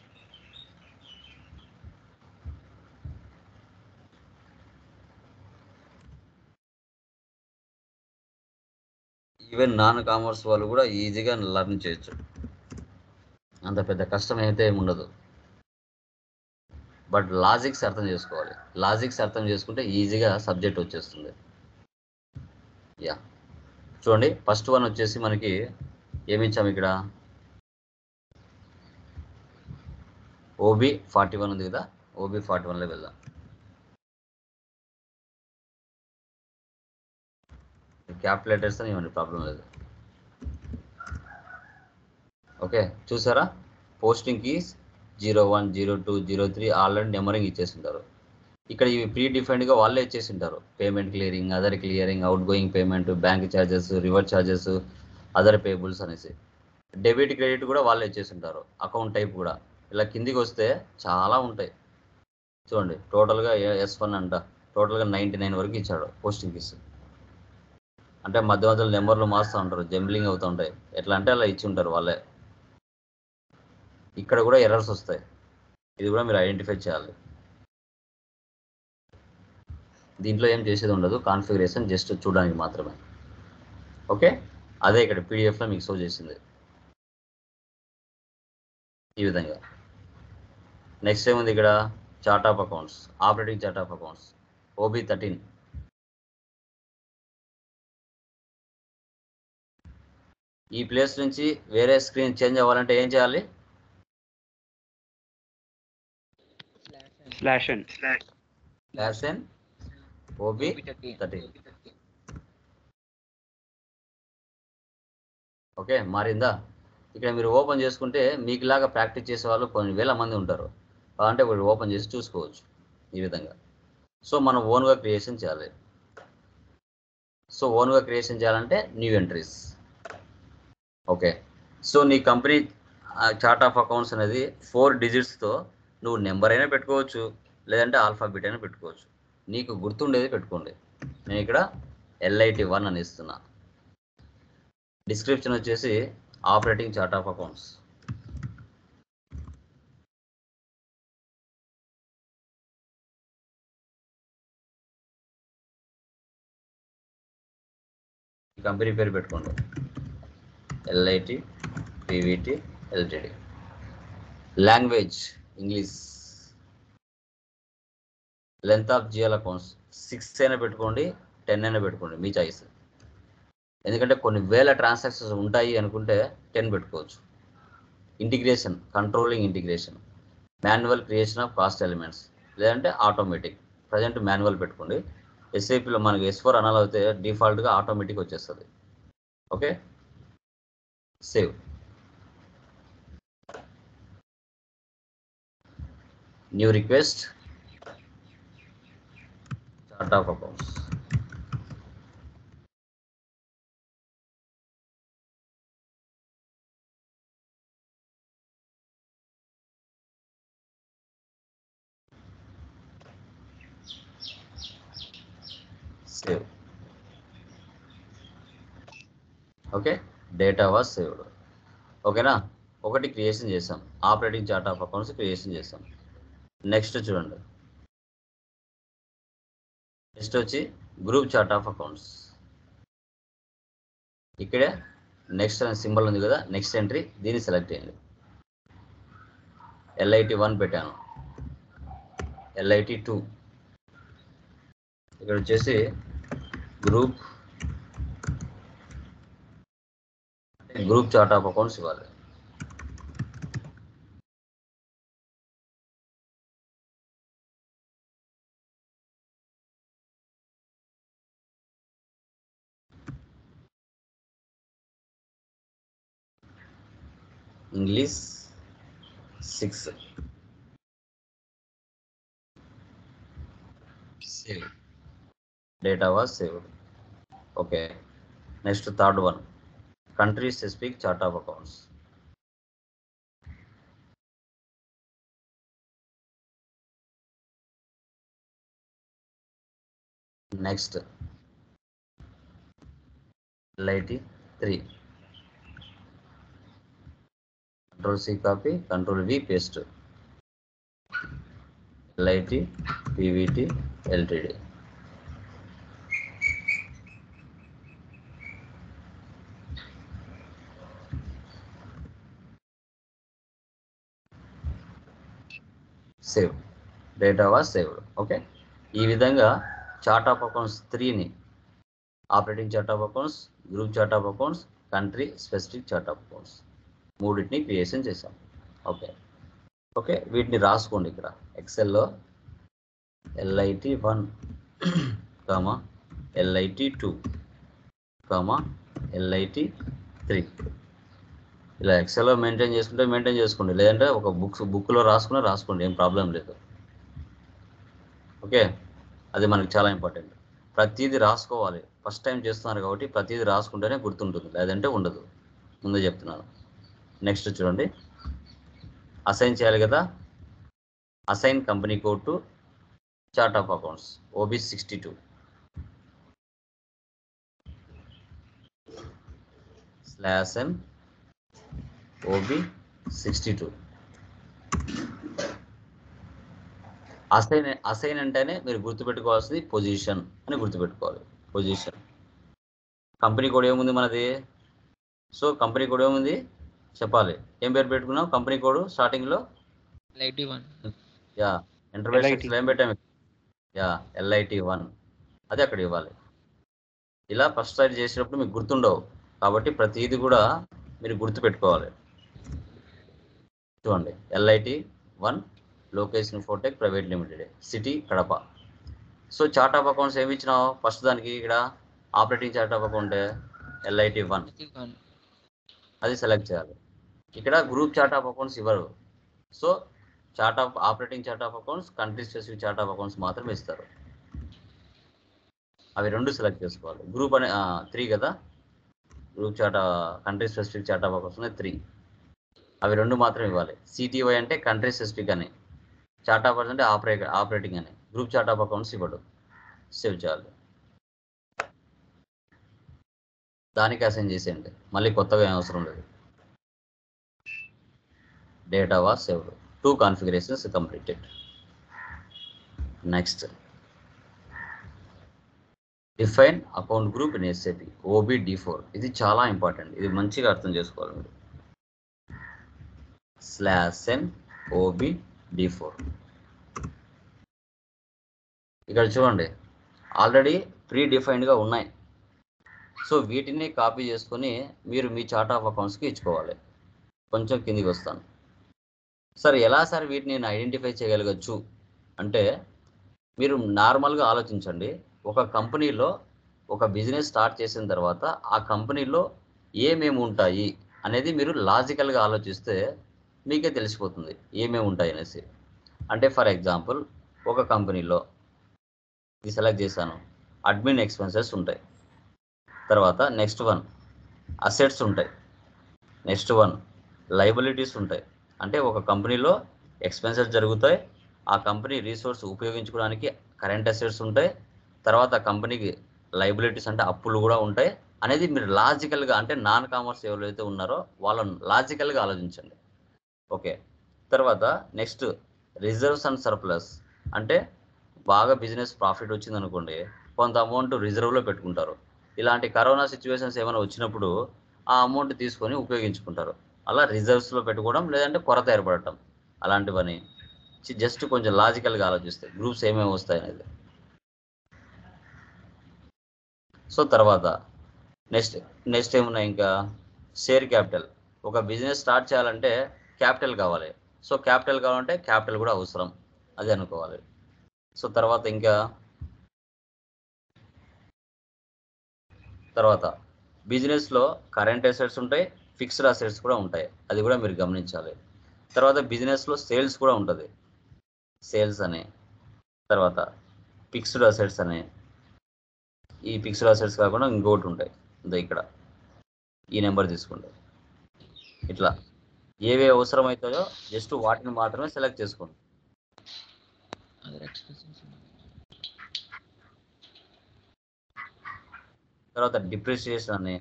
ఈవెన్ నాన్ కామర్స్ వాళ్ళు కూడా ఈజీగా లర్న్ చేయొచ్చు అంత పెద్ద కష్టం అయితే ఏమి ఉండదు బట్ లాజిక్స్ అర్థం చేసుకోవాలి లాజిక్స్ అర్థం చేసుకుంటే ఈజీగా సబ్జెక్ట్ వచ్చేస్తుంది యా చూడండి ఫస్ట్ వన్ వచ్చేసి మనకి ఏమి ఇచ్చాము ఇక్కడ ఓబీ ఫార్టీ వన్ ఉంది కదా ఓబీ ఫార్టీ వన్లో వెళ్దాం క్యాపిలేటర్స్ అని ఇవ్వండి ప్రాబ్లం లేదు ఓకే చూసారా posting keys zero one zero two zero three already numbering ఇచ్చేసింటారు ఇక్కడ ఇవి ప్రీ డిఫైన్డ్గా వాళ్ళే ఇచ్చేసింటారు payment clearing other clearing outgoing payment bank charges reverse charges other payables అనేసి డెబిట్ క్రెడిట్ కూడా వాళ్ళే ఇచ్చేసింటారు అకౌంట్ టైప్ కూడా ఇలా కిందికి వస్తే చాలా ఉంటాయి చూడండి టోటల్గా ఎస్ వన్ అంట టోటల్గా నైంటీ నైన్ వరకు ఇచ్చాడు పోస్టింగ్ కీస్ అంటే మధ్య మధ్యలో నెంబర్లు మారుస్తూ ఉంటారు జంబ్లింగ్ అవుతూ ఉంటాయి ఎట్లా అంటే అలా ఇచ్చి ఉంటారు వాళ్ళే ఇక్కడ కూడా ఎర్రర్స్ వస్తాయి ఇది కూడా మీరు ఐడెంటిఫై చేయాలి దీంట్లో ఏం చేసేది ఉండదు కాన్ఫిగరేషన్ జస్ట్ చూడడానికి మాత్రమే ఓకే అదే ఇక్కడ పీడిఎఫ్లో మీకు షో చేసింది ఈ విధంగా నెక్స్ట్ ఏముంది ఇక్కడ chart of accounts operating chart of accounts OB thirteen ఈ ప్లేస్ నుంచి వేరే స్క్రీన్ చేంజ్ అవ్వాలంటే ఏం చేయాలి slash and slash N OB thirteen okay మారిందా ఇక్కడ మీరు ఓపెన్ చేసుకుంటే మీకులాగా ప్రాక్టీస్ చేసే వాళ్ళు కొన్ని వేల మంది ఉంటారు అంటే ఇప్పుడు ఓపెన్ చేసి చూసుకోవచ్చు ఈ విధంగా సో మనం ఓన్గా క్రియేషన్ చేయాలి సో ఓన్గా క్రియేషన్ చేయాలంటే న్యూ ఎంట్రీస్ ఓకే సో నీ కంపెనీ చార్ట్ ఆఫ్ అకౌంట్స్ అనేది ఫోర్ డిజిట్స్తో నువ్వు నెంబర్ అయినా పెట్టుకోవచ్చు లేదంటే ఆల్ఫాబెట్ అయినా పెట్టుకోవచ్చు నీకు గుర్తుండేది పెట్టుకోండి నేను ఇక్కడ ఎల్ఐటి వన్ అని ఇస్తున్నా డిస్క్రిప్షన్ వచ్చేసి operating chart of accounts company పేరు పెట్టుకోండి LIT PVT LTD language English length of GL accounts six అయినా పెట్టుకోండి టెన్ అయినా పెట్టుకోండి మీ చాయిస్ ఎందుకంటే కొన్ని వేల ట్రాన్సాక్షన్స్ ఉంటాయి అనుకుంటే టెన్ పెట్టుకోవచ్చు integration controlling integration manual creation of cost elements లేదంటే ఆటోమేటిక్ ప్రజెంట్ మాన్యువల్ పెట్టుకోండి ఎస్ఐపిలో మనకి ఎస్ ఫోర్ అనాలి అయితే డిఫాల్ట్గా ఆటోమేటిక్ వచ్చేస్తుంది okay save new request chart of accounts save okay data was saved ఓకేనా ఒకటి క్రియేషన్ చేసాం operating chart of accounts creation చేసాం నెక్స్ట్ చూడండి నెక్స్ట్ వచ్చి గ్రూప్ చార్ట్ ఆఫ్ అకౌంట్స్ ఇక్కడే నెక్స్ట్ అనే సింబల్ ఉంది కదా నెక్స్ట్ ఎంట్రీ దీన్ని సెలెక్ట్ చేయండి ఎల్ఐటి వన్ పెట్టాను ఎల్ఐటి టూ ఇక్కడ వచ్చేసి group group chart of accounts ఇవ్వాలి English six save data was saved okay next third one country specific chart of accounts next LIT three control C copy control V paste LIT PVT LTD save data was saved okay ఈ విధంగా chart of accounts త్రీని operating chart of accounts group chart of accounts country specific chart of accounts మూడింటిని creation చేశాం okay okay వీటిని రాసుకోండి ఇక్కడ ఎక్సెల్లో LIT one comma LIT two comma LIT three ఇలా ఎక్సెల్లో మెయింటైన్ చేసుకుంటే మెయింటైన్ చేసుకోండి లేదంటే ఒక బుక్స్ బుక్లో రాసుకుని రాసుకోండి ఏం ప్రాబ్లం లేదు ఓకే అది మనకి చాలా ఇంపార్టెంట్ ప్రతిదీ రాసుకోవాలి ఫస్ట్ టైం చేస్తున్నారు కాబట్టి ప్రతిదీ రాసుకుంటేనే గుర్తుంటుంది లేదంటే ఉండదు ముందే చెప్తున్నాను నెక్స్ట్ చూడండి అసైన్ చేయాలి కదా assign company code to chart of accounts OB sixty two slash N OB sixty two assign assign అంటేనే మీరు గుర్తుపెట్టుకోవాల్సింది పొజిషన్ అని గుర్తుపెట్టుకోవాలి పొజిషన్ కంపెనీ కోడ్ ఏముంది మనది సో కంపెనీ కోడ్ ఏముంది చెప్పాలి ఏం పేరు పెట్టుకున్నాం కంపెనీ కోడ్ స్టార్టింగ్లో ఎయిటీ వన్ యా ఎంటర్ప్రైజ్ LIT. సెక్షన్లో ఏం పెట్టాము యా ఎల్ఐటి వన్ అది అక్కడ ఇవ్వాలి ఇలా ఫస్ట్ సైడ్ చేసేటప్పుడు మీకు గుర్తుండవు కాబట్టి ప్రతిదీ కూడా మీరు గుర్తుపెట్టుకోవాలి చూడండి ఎల్ఐటి వన్ లొకేషన్ ఫోటెక్ private limited city Kadapa so chart of accounts ఏమి ఇచ్చినావు ఫస్ట్ దానికి ఇక్కడ operating chart of account LIT one one అది సెలెక్ట్ చేయాలి ఇక్కడ గ్రూప్ చార్ట్ ఆఫ్ అకౌంట్స్ ఇవ్వరు so chart of operating chart of accounts country specific chart of accounts మాత్రమే ఇస్తారు అవి రెండు సెలెక్ట్ చేసుకోవాలి గ్రూప్ అనే త్రీ కదా group chart country specific chart of accounts ఉన్నాయి త్రీ అవి రెండు మాత్రం ఇవ్వాలి సిటీవై అంటే కంట్రీ స్పెసిఫిక్ అని చార్ట్ ఆఫ్ అకౌంట్స్ అంటే ఆపరే ఆపరేటింగ్ అని గ్రూప్ చార్ట్ ఆఫ్ అకౌంట్స్ ఇవ్వడు సేవ్ చేయాలి దానికి అసైన్ చేసేయండి మళ్ళీ కొత్తగా ఏం అవసరం లేదు data was saved two configurations completed next define account group in SAP OB D four ఇది చాలా ఇంపార్టెంట్ ఇది మంచిగా అర్థం చేసుకోవాలి మీరు slash N OB D four ఇక్కడ చూడండి ఆల్రెడీ ప్రీ డిఫైన్డ్గా ఉన్నాయి సో వీటిని కాపీ చేసుకొని మీరు మీ చార్ట్ ఆఫ్ అకౌంట్స్కి ఇచ్చుకోవాలి కొంచెం కిందికి వస్తాను సార్ ఎలా సార్ వీటిని నేను ఐడెంటిఫై చేయగలగచ్చు అంటే మీరు నార్మల్గా ఆలోచించండి ఒక కంపెనీలో ఒక బిజినెస్ స్టార్ట్ చేసిన తర్వాత ఆ కంపెనీలో ఏమేమి ఉంటాయి అనేది మీరు లాజికల్గా ఆలోచిస్తే మీకే తెలిసిపోతుంది ఏమేమి ఉంటాయి అనేసి అంటే ఫర్ ఎగ్జాంపుల్ ఒక కంపెనీలో ఇది సెలెక్ట్ చేశాను అడ్మిన్ ఎక్స్పెన్సెస్ ఉంటాయి తర్వాత నెక్స్ట్ వన్ అసెట్స్ ఉంటాయి నెక్స్ట్ వన్ లైబిలిటీస్ ఉంటాయి అంటే ఒక కంపెనీలో ఎక్స్పెన్సెస్ జరుగుతాయి ఆ కంపెనీ రీసోర్స్ ఉపయోగించుకోవడానికి కరెంట్ అసెట్స్ ఉంటాయి తర్వాత కంపెనీకి లైబిలిటీస్ అంటే అప్పులు కూడా ఉంటాయి అనేది మీరు లాజికల్గా అంటే నాన్ కామర్స్ ఎవరైతే ఉన్నారో వాళ్ళని లాజికల్గా ఆలోచించండి ఓకే తర్వాత నెక్స్ట్ రిజర్వ్స్ అండ్ సర్ప్లస్ అంటే బాగా బిజినెస్ ప్రాఫిట్ వచ్చింది అనుకోండి కొంత అమౌంట్ రిజర్వ్లో పెట్టుకుంటారు ఇలాంటి కరోనా సిచ్యువేషన్స్ ఏమైనా వచ్చినప్పుడు ఆ అమౌంట్ తీసుకొని ఉపయోగించుకుంటారు అలా రిజర్వ్స్లో పెట్టుకోవడం లేదంటే కొరత ఏర్పడటం అలాంటివని జస్ట్ కొంచెం లాజికల్గా ఆలోచిస్తే గ్రూప్స్ ఏమేమి వస్తాయి అనేది సో తర్వాత నెక్స్ట్ నెక్స్ట్ ఏమున్నాయి ఇంకా షేర్ క్యాపిటల్ ఒక బిజినెస్ స్టార్ట్ చేయాలంటే క్యాపిటల్ కావాలి సో క్యాపిటల్ కావాలంటే క్యాపిటల్ కూడా అవసరం అది అనుకోవాలి సో తర్వాత ఇంకా తర్వాత బిజినెస్లో కరెంట్ అసెట్స్ ఉంటాయి ఫిక్స్డ్ అసెట్స్ కూడా ఉంటాయి అది కూడా మీరు గమనించాలి తర్వాత బిజినెస్లో సేల్స్ కూడా ఉంటుంది సేల్స్ అనే తర్వాత ఫిక్స్డ్ అసెట్స్ అనే ఈ ఫిక్స్డ్ అసెట్స్ కాకుండా ఇంకోటి ఉంటాయి ఇదో ఇక్కడ ఈ నెంబర్ తీసుకోండి ఇట్లా ఏవే అవసరం అవుతాయో జస్ట్ వాటిని మాత్రమే సెలెక్ట్ చేసుకోండి అదర్ ఎక్స్ప్రెషన్స్ తర్వాత డిప్రిసియేషన్ అని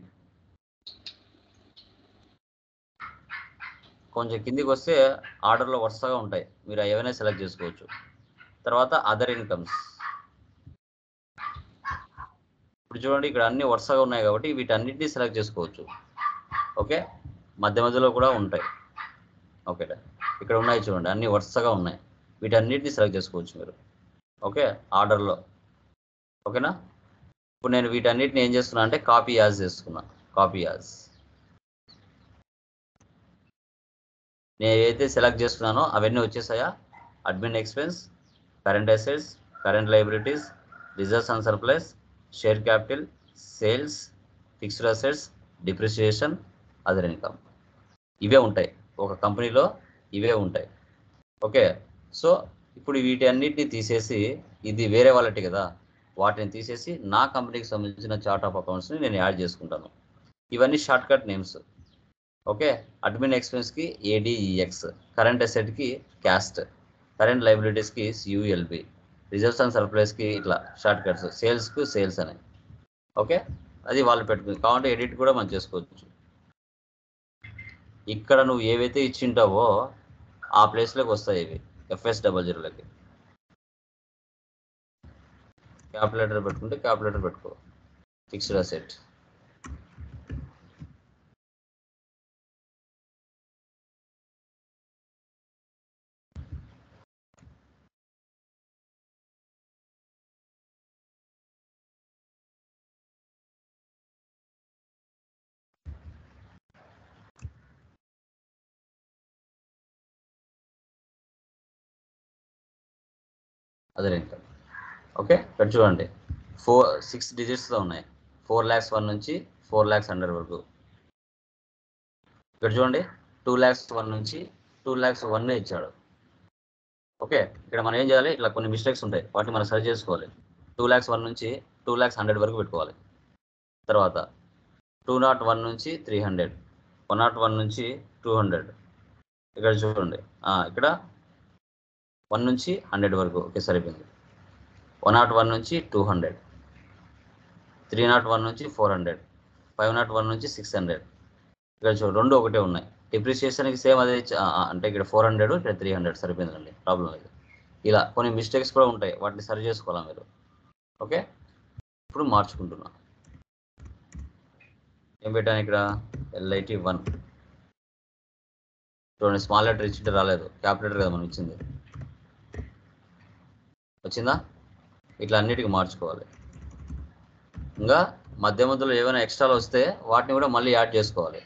కొంచెం కిందికి వస్తే ఆర్డర్లో వరుసగా ఉంటాయి మీరు ఏవైనా సెలెక్ట్ చేసుకోవచ్చు తర్వాత అదర్ ఇన్కమ్స్ ఇప్పుడు చూడండి ఇక్కడ అన్ని వరుసగా ఉన్నాయి కాబట్టి వీటన్నిటిని సెలెక్ట్ చేసుకోవచ్చు ఓకే మధ్య మధ్యలో కూడా ఉంటాయి ఓకే ఇక్కడ ఉన్నాయి చూడండి అన్ని వరుసగా ఉన్నాయి వీటన్నిటిని సెలెక్ట్ చేసుకోవచ్చు మీరు ఓకే ఆర్డర్లో ఓకేనా ఇప్పుడు నేను వీటన్నిటిని ఏం చేస్తున్నా అంటే కాపీ యాజ్ చేసుకున్నా కాపీ యాజ్ నేను ఏదైతే సెలెక్ట్ చేసుకున్నానో అవన్నీ వచ్చేసాయా admin expense current assets current liabilities reserves and surplus share capital sales fixed assets depreciation other income ఇవే ఉంటాయి ఒక కంపెనీలో ఇవే ఉంటాయి ఓకే సో ఇప్పుడు వీటి అన్నిటిని తీసేసి ఇది వేరే వాళ్ళటి కదా వాటిని తీసేసి నా కంపెనీకి సంబంధించిన చార్ట్ ఆఫ్ అకౌంట్స్ని నేను యాడ్ చేసుకుంటాను ఇవన్నీ short cut names okay admin ఎక్స్పెన్స్కి ఏడిఈఎక్స్ కరెంట్ అసెట్కి క్యాస్ట్ కరెంట్ లైబిలిటీస్కి సియుఎల్బి రిజర్వ్స్ అండ్ సర్ప్లైస్కి ఇట్లా షార్ట్ కట్స్ సేల్స్కు సేల్స్ అని ఓకే అది వాళ్ళు పెట్టుకుని కావాలంటే ఎడిట్ కూడా మనం చేసుకోవచ్చు ఇక్కడ నువ్వు ఏవైతే ఇచ్చింటావో ఆ ప్లేస్లోకి వస్తాయి ఇవి ఎఫ్ఎస్ డబల్ జీరోలకి క్యాపిలేటర్ పెట్టుకుంటే క్యాపిలేటర్ పెట్టుకో ఫిక్స్డ్ అసెట్ అదే ఇన్కమ్ ఓకే ఇక్కడ చూడండి ఫోర్ సిక్స్ డిజిట్స్లో ఉన్నాయి ఫోర్ ల్యాక్స్ వన్ నుంచి ఫోర్ ల్యాక్స్ హండ్రెడ్ వరకు ఇక్కడ చూడండి టూ ల్యాక్స్ వన్ నుంచి టూ ల్యాక్స్ వన్ ఇచ్చాడు ఓకే ఇక్కడ మనం ఏం చేయాలి ఇట్లా కొన్ని మిస్టేక్స్ ఉంటాయి వాటిని మనం సరి చేసుకోవాలి టూ ల్యాక్స్ వన్ నుంచి టూ ల్యాక్స్ హండ్రెడ్ వరకు పెట్టుకోవాలి తర్వాత టూ నాట్ వన్ నుంచి three hundred one nought one నుంచి టూ హండ్రెడ్ ఇక్కడ చూడండి ఆ, ఇక్కడ వన్ నుంచి హండ్రెడ్ వరకు ఓకే సరిపోయింది వన్ నాట్ వన్ నుంచి two hundred three nought one నుంచి four hundred five nought one నుంచి సిక్స్ హండ్రెడ్ ఇక్కడ చూడు రెండు ఒకటే ఉన్నాయి డిప్రిసియేషన్కి సేమ్ అదే ఇచ్చ- ఆ, ఆ, అంటే ఇక్కడ ఫోర్ హండ్రెడ్ ఇక్కడ త్రీ హండ్రెడ్ సరిపోయిందండి ప్రాబ్లం లేదు ఇలా కొన్ని మిస్టేక్స్ కూడా ఉంటాయి వాటిని సరి చేసుకోవాలా మీరు ఓకే ఇప్పుడు మార్చుకుంటున్నా ఏం పెట్టాను ఇక్కడ ఎల్ఐటి వన్ చూడండి స్మాల్ లెటర్ ఇచ్చింటే రాలేదు క్యాపిటేటర్ కదా మనం ఇచ్చింది వచ్చిందా ఇట్లా అన్నిటికీ మార్చుకోవాలి ఇంకా మధ్య మధ్యలో ఏమైనా ఎక్స్ట్రాలు వస్తే వాటిని కూడా మళ్ళీ యాడ్ చేసుకోవాలి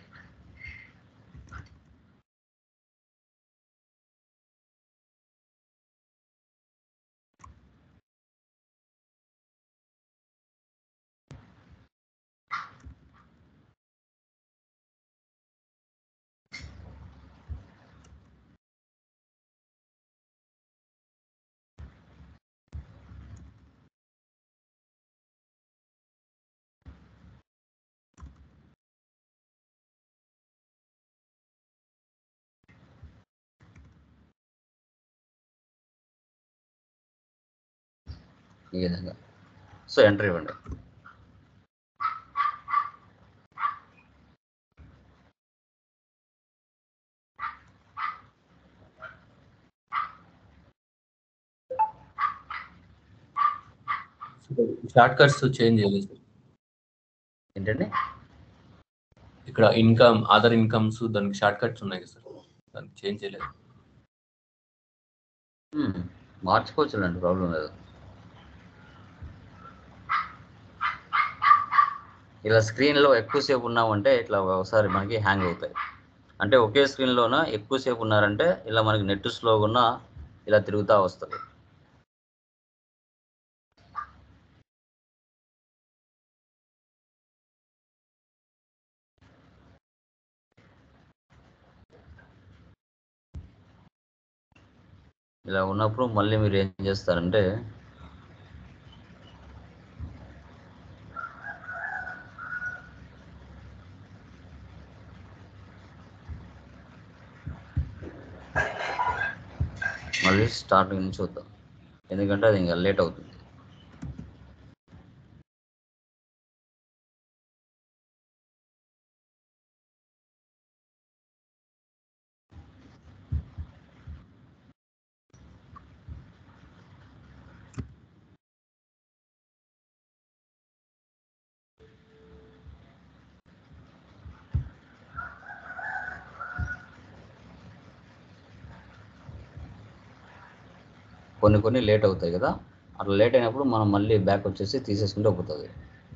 ఈ విధంగా సో ఎంటర్ ఇవ్వండి షార్ట్ కట్స్ చేంజ్ చేయలేదు సార్ ఏంటండి ఇక్కడ ఇన్కమ్ అదర్ ఇన్కమ్స్ దానికి షార్ట్ కట్స్ ఉన్నాయి కదా సార్ దానికి చేంజ్ చేయలేదు మ్మ్. మార్చుకోవచ్చులేండి ప్రాబ్లం లేదు ఇలా స్క్రీన్లో ఎక్కువసేపు ఉన్నామంటే ఇట్లా ఒకసారి మనకి హ్యాంగ్ అవుతాయి అంటే ఒకే స్క్రీన్లోన ఎక్కువసేపు ఉన్నారంటే ఇలా మనకి నెట్ స్లోగా ఉన్నా ఇలా తిరుగుతూ వస్తుంది ఇలా ఉన్నప్పుడు మళ్ళీ మీరు ఏం చేస్తారంటే మళ్ళీ స్టార్టింగ్ నుంచి చూద్దాం ఎందుకంటే అది ఇంకా లేట్ అవుతుంది కొన్ని కొన్ని లేట్ అవుతాయి కదా అట్లా లేట్ అయినప్పుడు మనం మళ్ళీ బ్యాక్ వచ్చేసి తీసేసుకుంటే పోతుంది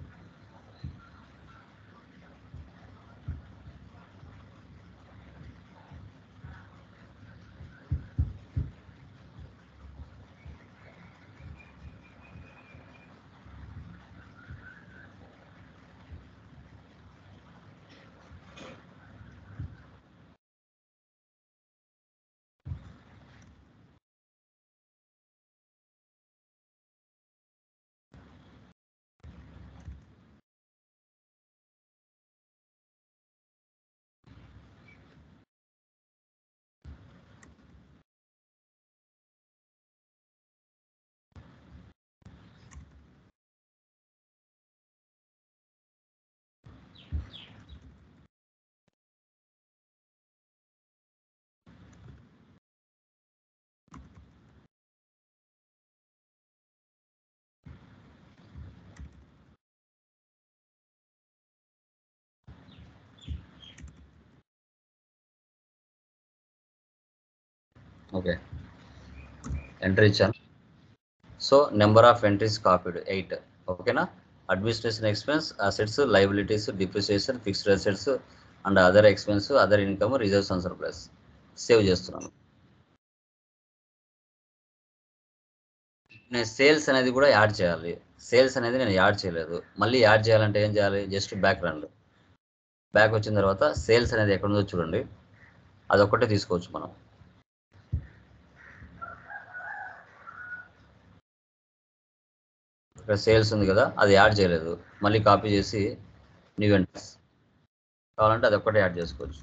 ఓకే ఎంట్రీ ఇచ్చాను so number of entries copied eight ఓకేనా administration expense assets liabilities depreciation fixed assets and other expense other income reserves and surplus save చేస్తున్నాను నేను సేల్స్ అనేది కూడా యాడ్ చేయాలి సేల్స్ అనేది నేను యాడ్ చేయలేదు మళ్ళీ యాడ్ చేయాలంటే ఏం చేయాలి జస్ట్ బ్యాక్ రండి బ్యాక్ వచ్చిన తర్వాత సేల్స్ అనేది ఎక్కడ ఉందో చూడండి అదొక్కటే తీసుకోవచ్చు మనం ఇక్కడ సేల్స్ ఉంది కదా అది యాడ్ చేయలేదు మళ్ళీ కాపీ చేసి న్యూ ఎంట్రీస్ కావాలంటే అది ఒక్కటే యాడ్ చేసుకోవచ్చు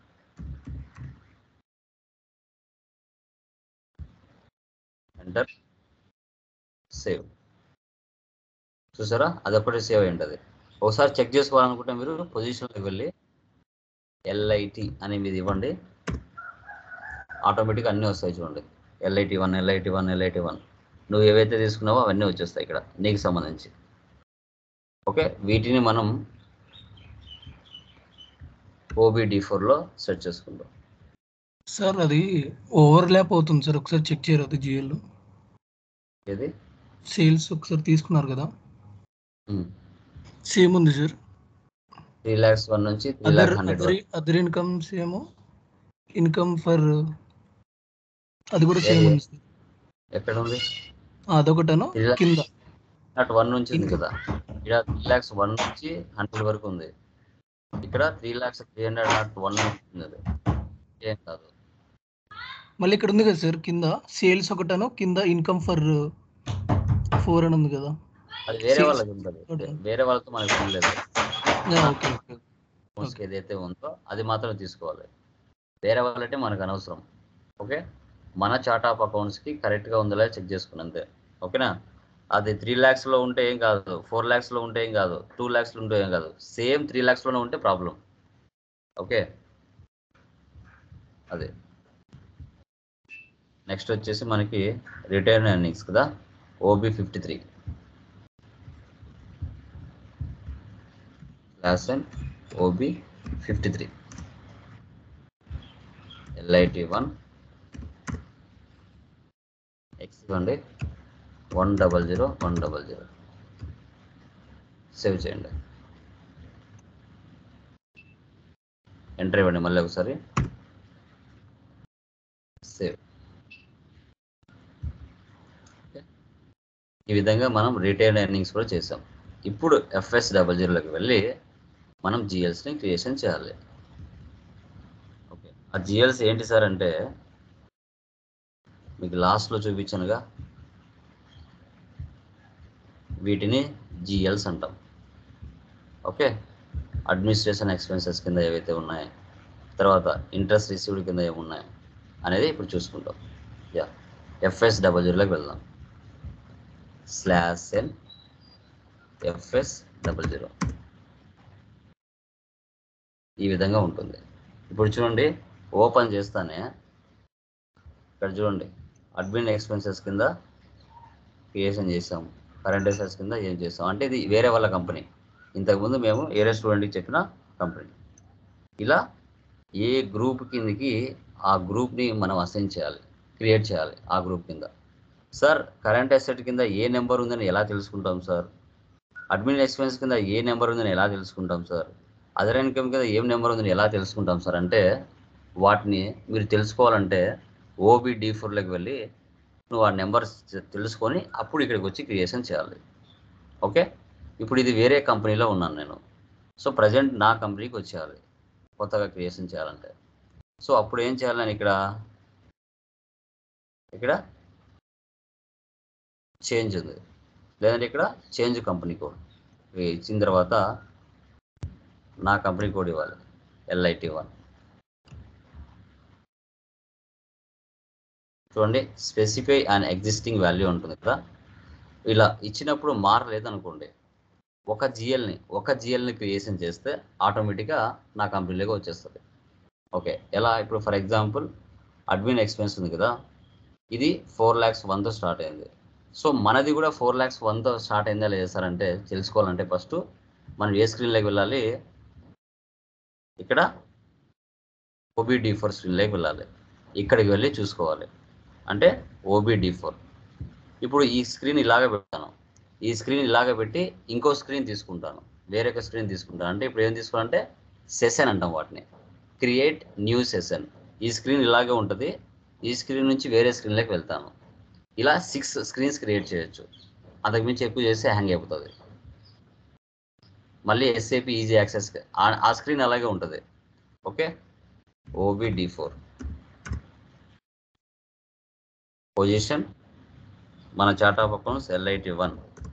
ఎంటర్ సేవ్ చూసారా అదొక్కటే సేవ్ అయి ఉంటుంది ఒకసారి చెక్ చేసుకోవాలనుకుంటే మీరు పొజిషన్లోకి వెళ్ళి ఎల్ఐటి అని మీది ఇవ్వండి ఆటోమేటిక్గా అన్నీ వస్తాయి చూడండి LIT one LIT one LIT one నువ్వు ఏవైతే తీసుకున్నావో అవన్నీ వచ్చేస్తాయి ఇక్కడ నీకు సంబంధించి ఓకే వీటిని మనం ఓబిడి ఫోర్లో సెట్ చేసుకుందాం సార్ అది ఓవర్ ల్యాప్ అవుతుంది సార్ ఒకసారి చెక్ చేయరు అది జిఎల్ ఏది సేల్స్ ఒకసారి తీసుకున్నారు కదా సేమ్ ఉంది సార్ త్రీ ల్యాక్స్ వన్ నుంచి three other lakh hundred other other incomes ఏమో ఇన్కమ్ ఫర్ అది కూడా సేమ్ ఏ- ఉంది సార్ ఎక్కడ ఉంది అదొకటను ఇలా- కింద అట్ వన్ నుంచి ఉంది ఇంకా. కదా ఇక్కడ త్రీ ల్యాక్స్ వన్ నుంచి హండ్రెడ్ వరకు ఉంది ఇక్కడ three lakhs three hundred nought one ఉంది అది. ఏం కాదు మళ్ళీ ఇక్కడ ఉంది కదా సార్ కింద సేల్స్ ఒకటను కింద ఇన్కమ్ ఫర్ ఫోర్ అని ఉంది కదా అది వేరే Sales. వాళ్ళకి ఉంటుంది Okay. వేరే వాళ్ళతో మనకి పని లేదు ఓకే ఓకే అకౌంట్స్కి ఏదైతే ఉందో అది మాత్రం తీసుకోవాలి వేరే వాళ్ళంటే మనకు అనవసరం ఓకే మన చార్ట్ ఆఫ్ అకౌంట్స్కి కరెక్ట్గా ఉందో లేదో చెక్ చేసుకుని అంతే ఓకేనా అది త్రీ ల్యాక్స్లో ఉంటే ఏం కాదు ఫోర్ ల్యాక్స్లో ఉంటే ఏం కాదు టూ ల్యాక్స్లో ఉంటే ఏం కాదు సేమ్ త్రీ ల్యాక్స్లోనే ఉంటే ప్రాబ్లం ఓకే అదే నెక్స్ట్ వచ్చేసి మనకి రిటైర్న్ ఎర్నింగ్స్ కదా OB fifty three class and OB fifty three LIT one X ఇవ్వండి one double zero one double zero save చేయండి ఎంటర్ ఇవ్వండి మళ్ళీ ఒకసారి సేవ్ ఈ విధంగా మనం రిటైర్డ్ ఎర్నింగ్స్ కూడా చేసాం ఇప్పుడు ఎఫ్ఎస్ డబల్ జీరోలోకి వెళ్ళి మనం జిఎల్స్ని క్రియేషన్ చేయాలి ఓకే ఆ జిఎల్స్ ఏంటి సార్ అంటే మీకు లాస్ట్లో చూపించానుగా వీటిని జిఎల్స్ అంటాం ఓకే అడ్మినిస్ట్రేషన్ ఎక్స్పెన్సెస్ కింద ఏవైతే ఉన్నాయో తర్వాత ఇంట్రెస్ట్ రిసీవ్డ్ కింద ఏమున్నాయి అనేది ఇప్పుడు చూసుకుంటాం యా ఎఫ్ఎస్ డబల్ జీరోలోకి వెళ్దాం slash N FS double zero ఈ విధంగా ఉంటుంది ఇప్పుడు చూడండి ఓపెన్ చేస్తానే ఇక్కడ చూడండి అడ్మిన్ ఎక్స్పెన్సెస్ కింద క్రియేషన్ చేసాం కరెంట్ అసెట్స్ కింద ఏం చేసాం అంటే ఇది వేరే వాళ్ళ కంపెనీ ఇంతకుముందు మేము ఏరే స్టూడెంట్కి చెప్పిన కంపెనీ ఇలా ఏ గ్రూప్ కిందకి ఆ గ్రూప్ని మనం అసైన్ చేయాలి క్రియేట్ చేయాలి ఆ గ్రూప్ కింద సార్ కరెంట్ అసెట్ కింద ఏ నెంబర్ ఉందని ఎలా తెలుసుకుంటాం సార్ అడ్మిన్ ఎక్స్పెన్స్ కింద ఏ నెంబర్ ఉందని ఎలా తెలుసుకుంటాం సార్ అదర్ ఇన్కమ్ కింద ఏం నెంబర్ ఉందని ఎలా తెలుసుకుంటాం సార్ అంటే వాటిని మీరు తెలుసుకోవాలంటే ఓబీ డి ఫోర్లోకి వెళ్ళి నువ్వు ఆ నెంబర్ తెలుసుకొని అప్పుడు ఇక్కడికి వచ్చి క్రియేషన్ చేయాలి ఓకే ఇప్పుడు ఇది వేరే కంపెనీలో ఉన్నాను నేను సో ప్రజెంట్ నా కంపెనీకి వచ్చేయాలి కొత్తగా క్రియేషన్ చేయాలంటే సో అప్పుడు ఏం చేయాలి నేను ఇక్కడ ఇక్కడ చేంజ్ ఉంది లేదంటే ఇక్కడ చేంజ్ కంపెనీ కోడ్ ఇవి ఇచ్చిన తర్వాత నా కంపెనీ కోడ్ ఇవ్వాలి ఎల్ఐటి వన్ చూడండి స్పెసిఫై అండ్ ఎగ్జిస్టింగ్ వాల్యూ ఉంటుంది కదా ఇలా ఇచ్చినప్పుడు మారలేదు అనుకోండి ఒక జిఎల్ని ఒక జిఎల్ని క్రియేషన్ చేస్తే ఆటోమేటిక్గా నా కంపెనీలోకి వచ్చేస్తుంది ఓకే ఎలా ఇప్పుడు ఫర్ ఎగ్జాంపుల్ అడ్మిన్ ఎక్స్పెన్స్ ఉంది కదా ఇది ఫోర్ ల్యాక్స్ వన్తో స్టార్ట్ అయింది సో మనది కూడా ఫోర్ ల్యాక్స్ వన్తో స్టార్ట్ అయిందా లేదా సార్ అంటే తెలుసుకోవాలంటే ఫస్ట్ మనం ఏ స్క్రీన్లోకి వెళ్ళాలి ఇక్కడ ఓబీ డి ఫోర్ స్క్రీన్లోకి వెళ్ళాలి ఇక్కడికి వెళ్ళి చూసుకోవాలి అంటే ఓబీ డి ఫోర్ ఇప్పుడు ఈ స్క్రీన్ ఇలాగ పెడతాను ఈ స్క్రీన్ ఇలాగ పెట్టి ఇంకో స్క్రీన్ తీసుకుంటాను వేరే ఒక స్క్రీన్ తీసుకుంటాను అంటే ఇప్పుడు ఏం తీసుకోవాలంటే సెషన్ అంటాం వాటిని క్రియేట్ న్యూ సెషన్ ఈ స్క్రీన్ ఇలాగే ఉంటుంది ఈ స్క్రీన్ నుంచి వేరే స్క్రీన్లోకి వెళ్తాను ఇలా సిక్స్ స్క్రీన్స్ క్రియేట్ చేయొచ్చు అంతకు మించి ఎక్కువ చేస్తే హ్యాంగ్ అయిపోతుంది మళ్ళీ ఎస్ఏపి ఈజీ యాక్సెస్ ఆ స్క్రీన్ అలాగే ఉంటుంది okay OB D four position మన chart of accounts LIT one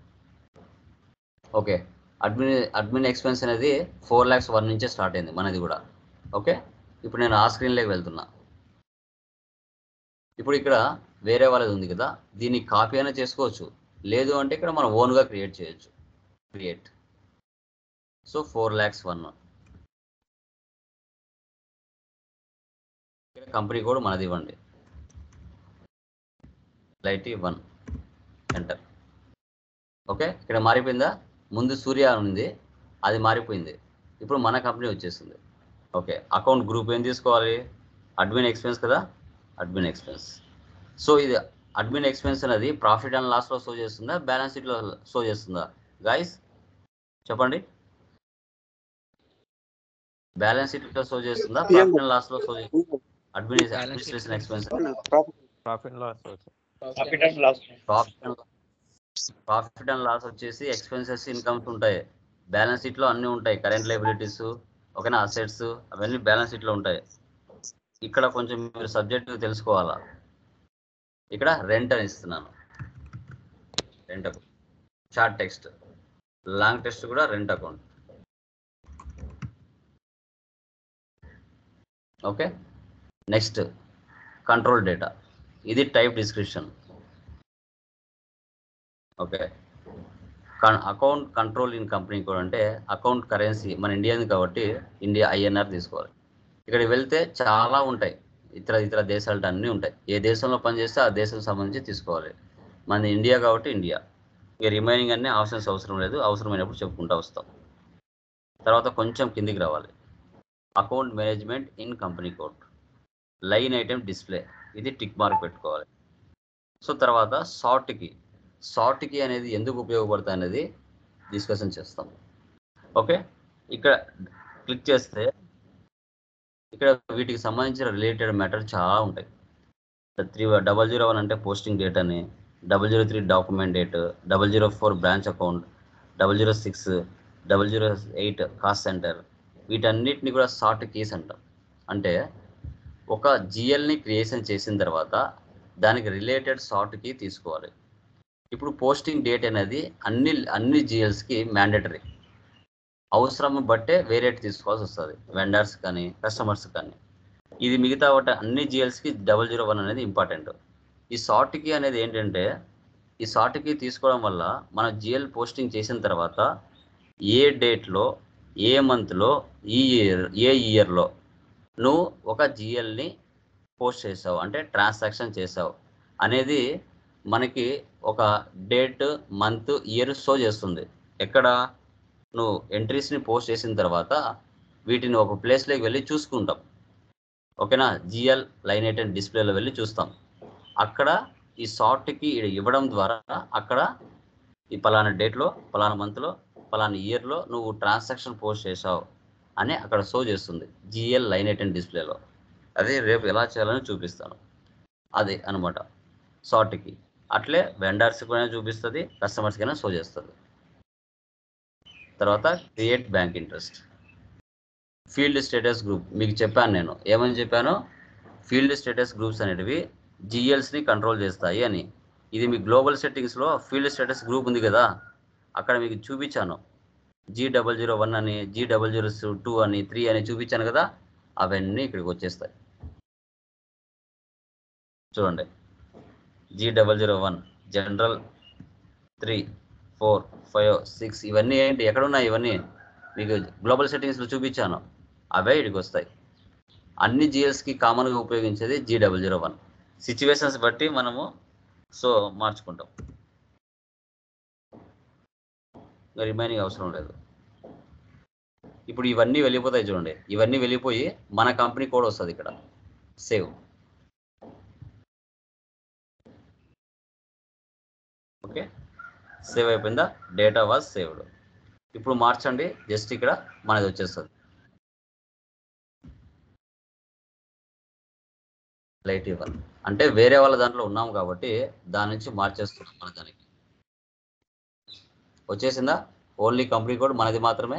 okay admin admin expense అనేది ఫోర్ ల్యాక్స్ వన్ నుంచే స్టార్ట్ అయింది మనది కూడా ఓకే ఇప్పుడు నేను ఆ స్క్రీన్లోకి వెళ్తున్నా ఇప్పుడు ఇక్కడ వేరే వాళ్ళది ఉంది కదా దీన్ని కాపీ అయినా చేసుకోవచ్చు లేదు అంటే ఇక్కడ మనం ఓన్గా క్రియేట్ చేయొచ్చు create so four lakhs one ఇక్కడ కంపెనీ కోడ్ మనది ఇవ్వండి లైటీ వన్ ఎంటర్ ఓకే ఇక్కడ మారిపోయిందా ముందు సూర్య ఉంది అది మారిపోయింది ఇప్పుడు మన కంపెనీ వచ్చేసింది ఓకే అకౌంట్ గ్రూప్ ఏం తీసుకోవాలి అడ్మిన్ ఎక్స్పెన్స్ కదా అడ్మిన్ ఎక్స్పెన్స్ సో ఇది అడ్మిన్ ఎక్స్పెన్స్ అనేది ప్రాఫిట్ అండ్ లాస్లో షో చేస్తుందా బ్యాలెన్స్ షీట్లో షో చేస్తుందా గాయస్ చెప్పండి బ్యాలెన్స్ షీట్లో షో చేస్తుందా ప్రాఫిట్ అండ్ లాస్లో షో చేస్తుందా admin administration expense profit loss profit and profit and loss వచ్చేసి ఎక్స్పెన్సెస్ ఇన్కమ్స్ ఉంటాయి బ్యాలెన్స్ షీట్లో అన్నీ ఉంటాయి కరెంట్ లైబిలిటీస్ ఓకేనా అసెట్స్ అవన్నీ బ్యాలెన్స్ షీట్లో ఉంటాయి ఇక్కడ కొంచెం మీరు సబ్జెక్ట్ తెలుసుకోవాలా ఇక్కడ రెంట్ అని ఇస్తున్నాను rent account short text long text కూడా rent account okay next control data ఇది type description okay account control in company కూడా అంటే అకౌంట్ కరెన్సీ మన ఇండియన్ కాబట్టి ఇండియా ఐఎన్ఆర్ తీసుకోవాలి ఇక్కడికి వెళ్తే చాలా ఉంటాయి ఇతర ఇతర దేశాలు అన్నీ ఉంటాయి ఏ దేశంలో పనిచేస్తే ఆ దేశం సంబంధించి తీసుకోవాలి మన ఇండియా కాబట్టి ఇండియా ఇక రిమైనింగ్ అన్నీ ఆప్షన్స్ అవసరం లేదు అవసరమైనప్పుడు చెప్పుకుంటూ వస్తాం తర్వాత కొంచెం కిందికి రావాలి account management in company code line item display ఇది టిక్ మార్క్ పెట్టుకోవాలి సో తర్వాత షార్ట్కి షార్ట్కి అనేది ఎందుకు ఉపయోగపడుతుంది అనేది డిస్కషన్ చేస్తాం ఓకే ఇక్కడ క్లిక్ చేస్తే ఇక్కడ వీటికి సంబంధించిన రిలేటెడ్ మ్యాటర్ చాలా ఉంటాయి త్రీ డబల్ జీరో వన్ అంటే పోస్టింగ్ డేట్ అని double zero three document date double zero four branch account double zero six double zero eight cost centre వీటన్నిటిని కూడా షార్ట్ కీస్ అంటాం అంటే ఒక జిఎల్ని క్రియేషన్ చేసిన తర్వాత దానికి రిలేటెడ్ షార్ట్ కీ తీసుకోవాలి ఇప్పుడు పోస్టింగ్ డేట్ అనేది అన్ని అన్ని జిఎల్స్కి మ్యాండేటరీ అవసరం బట్టే వేరే తీసుకోవాల్సి వస్తుంది వెండర్స్ కానీ కస్టమర్స్ కానీ ఇది మిగతా ఒకటి అన్ని జిఎల్స్కి డబల్ జీరో వన్ అనేది ఇంపార్టెంట్ ఈ షార్ట్ కీ అనేది ఏంటంటే ఈ షార్ట్ కీ తీసుకోవడం వల్ల మన జిఎల్ పోస్టింగ్ చేసిన తర్వాత ఏ డేట్లో ఏ మంత్లో ఈ ఇయర్ ఏ ఇయర్లో నువ్వు ఒక జిఎల్ని పోస్ట్ చేసావు అంటే ట్రాన్సాక్షన్ చేసావు అనేది మనకి ఒక డేట్ మంత్ ఇయర్ షో చేస్తుంది ఎక్కడ నువ్వు ఎంట్రీస్ని పోస్ట్ చేసిన తర్వాత వీటిని ఒక ప్లేస్లోకి వెళ్ళి చూసుకుంటాం ఓకేనా జిఎల్ లైన్ ఐటెన్ డిస్ప్లేలో వెళ్ళి చూస్తాం అక్కడ ఈ సార్ట్కి ఇవ్వడం ద్వారా అక్కడ ఈ పలానా డేట్లో పలానా మంత్లో పలానా ఇయర్లో నువ్వు ట్రాన్సాక్షన్ పోస్ట్ చేసావు అని అక్కడ షో చేస్తుంది జిఎల్ లైన్ ఐటెన్ డిస్ప్లేలో అదే రేపు ఎలా చేయాలని చూపిస్తాను అదే అనమాట షార్ట్కి అట్లే వెండర్స్కి కూడా చూపిస్తుంది కస్టమర్స్కైనా షో చేస్తుంది తర్వాత create bank interest field status group మీకు చెప్పాను నేను ఏమని చెప్పాను ఫీల్డ్ స్టేటస్ గ్రూప్స్ అనేటివి జిఎల్స్ని కంట్రోల్ చేస్తాయి అని ఇది మీ గ్లోబల్ సెట్టింగ్స్లో ఫీల్డ్ స్టేటస్ గ్రూప్ ఉంది కదా అక్కడ మీకు చూపించాను జీ డబల్ జీరో వన్ అని జీ డబల్ జీరో టూ అని త్రీ అని చూపించాను కదా అవన్నీ ఇక్కడికి వచ్చేస్తాయి చూడండి G double zero one general three four five six ఇవన్నీ ఏంటి ఎక్కడ ఉన్నాయి ఇవన్నీ మీకు గ్లోబల్ సెట్టింగ్స్లో చూపించాను అవే ఇక్కడికి వస్తాయి అన్ని జిఎల్స్కి కామన్గా ఉపయోగించేది G double zero one situations బట్టి మనము సో మార్చుకుంటాం రిమైనింగ్ అవసరం లేదు ఇప్పుడు ఇవన్నీ వెళ్ళిపోతాయి చూడండి ఇవన్నీ వెళ్ళిపోయి మన కంపెనీ కోడ్ వస్తుంది ఇక్కడ సేవ్ ఓకే సేవ్ అయిపోయిందా డేటా వాజ్ సేవ్డ్ ఇప్పుడు మార్చండి జస్ట్ ఇక్కడ మనది వచ్చేస్తుంది లైట్ ఇవ్వాలి అంటే వేరే వాళ్ళ దాంట్లో ఉన్నాం కాబట్టి దాని నుంచి మార్చేస్తున్నాం మన దానికి వచ్చేసిందా ఓన్లీ కంపెనీ కోడ్ మనది మాత్రమే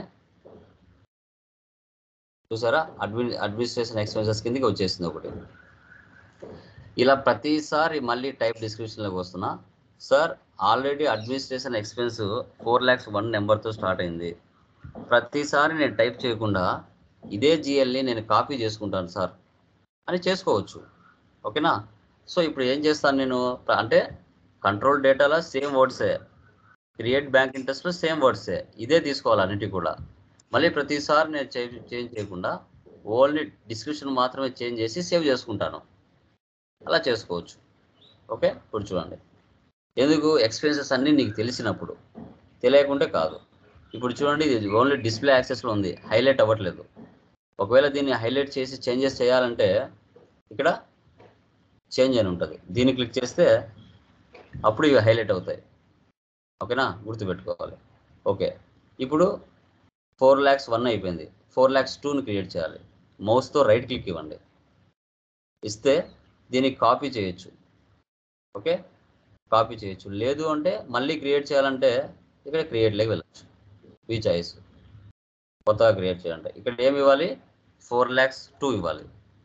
చూసారా అడ్మిన్ అడ్మినిస్ట్రేషన్ ఎక్స్పెన్సెస్ కిందకి వచ్చేసింది ఒకటి ఇలా ప్రతిసారి మళ్ళీ టైప్ డిస్క్రిప్షన్లోకి వస్తున్నా sir already administration expense four lakhs one నెంబర్తో స్టార్ట్ అయింది ప్రతిసారి నేను టైప్ చేయకుండా ఇదే జిఎల్ని నేను కాపీ చేసుకుంటాను సార్ అని చేసుకోవచ్చు ఓకేనా సో ఇప్పుడు ఏం చేస్తాను నేను అంటే కంట్రోల్ డేటాలో సేమ్ వర్డ్సే క్రియేట్ బ్యాంక్ ఇంట్రెస్ట్లో సేమ్ వర్డ్సే ఇదే తీసుకోవాలి అన్నిటి కూడా మళ్ళీ ప్రతిసారి నేను చేంజ్ చేయకుండా ఓన్లీ డిస్క్రిప్షన్ మాత్రమే చేంజ్ చేసి సేవ్ చేసుకుంటాను అలా చేసుకోవచ్చు ఓకే ఇప్పుడు చూడండి ఎందుకు ఎక్స్పెన్సెస్ అన్నీ నీకు తెలిసినప్పుడు తెలియకుంటే కాదు ఇప్పుడు చూడండి ఇది ఓన్లీ డిస్ప్లే యాక్సెస్లో ఉంది హైలైట్ అవ్వట్లేదు ఒకవేళ దీన్ని హైలైట్ చేసి చేంజెస్ చేయాలంటే ఇక్కడ చేంజ్ అని ఉంటుంది దీన్ని క్లిక్ చేస్తే అప్పుడు ఇవి హైలైట్ అవుతాయి ఓకేనా గుర్తుపెట్టుకోవాలి ఓకే ఇప్పుడు ఫోర్ ల్యాక్స్ వన్ అయిపోయింది ఫోర్ ల్యాక్స్ టూని క్రియేట్ చేయాలి మౌస్తో రైట్ క్లిక్ ఇవ్వండి ఇస్తే దీనికి కాపీ చేయొచ్చు ఓకే కాపీ చేయొచ్చు లేదు అంటే మళ్ళీ క్రియేట్ చేయాలంటే ఇక్కడ క్రియేట్లోకి వెళ్ళచ్చు ఈ చాయిస్ కొత్తగా క్రియేట్ చేయాలంటే ఇక్కడ ఏమి ఇవ్వాలి ఫోర్ ల్యాక్స్ టూ ఇవ్వాలి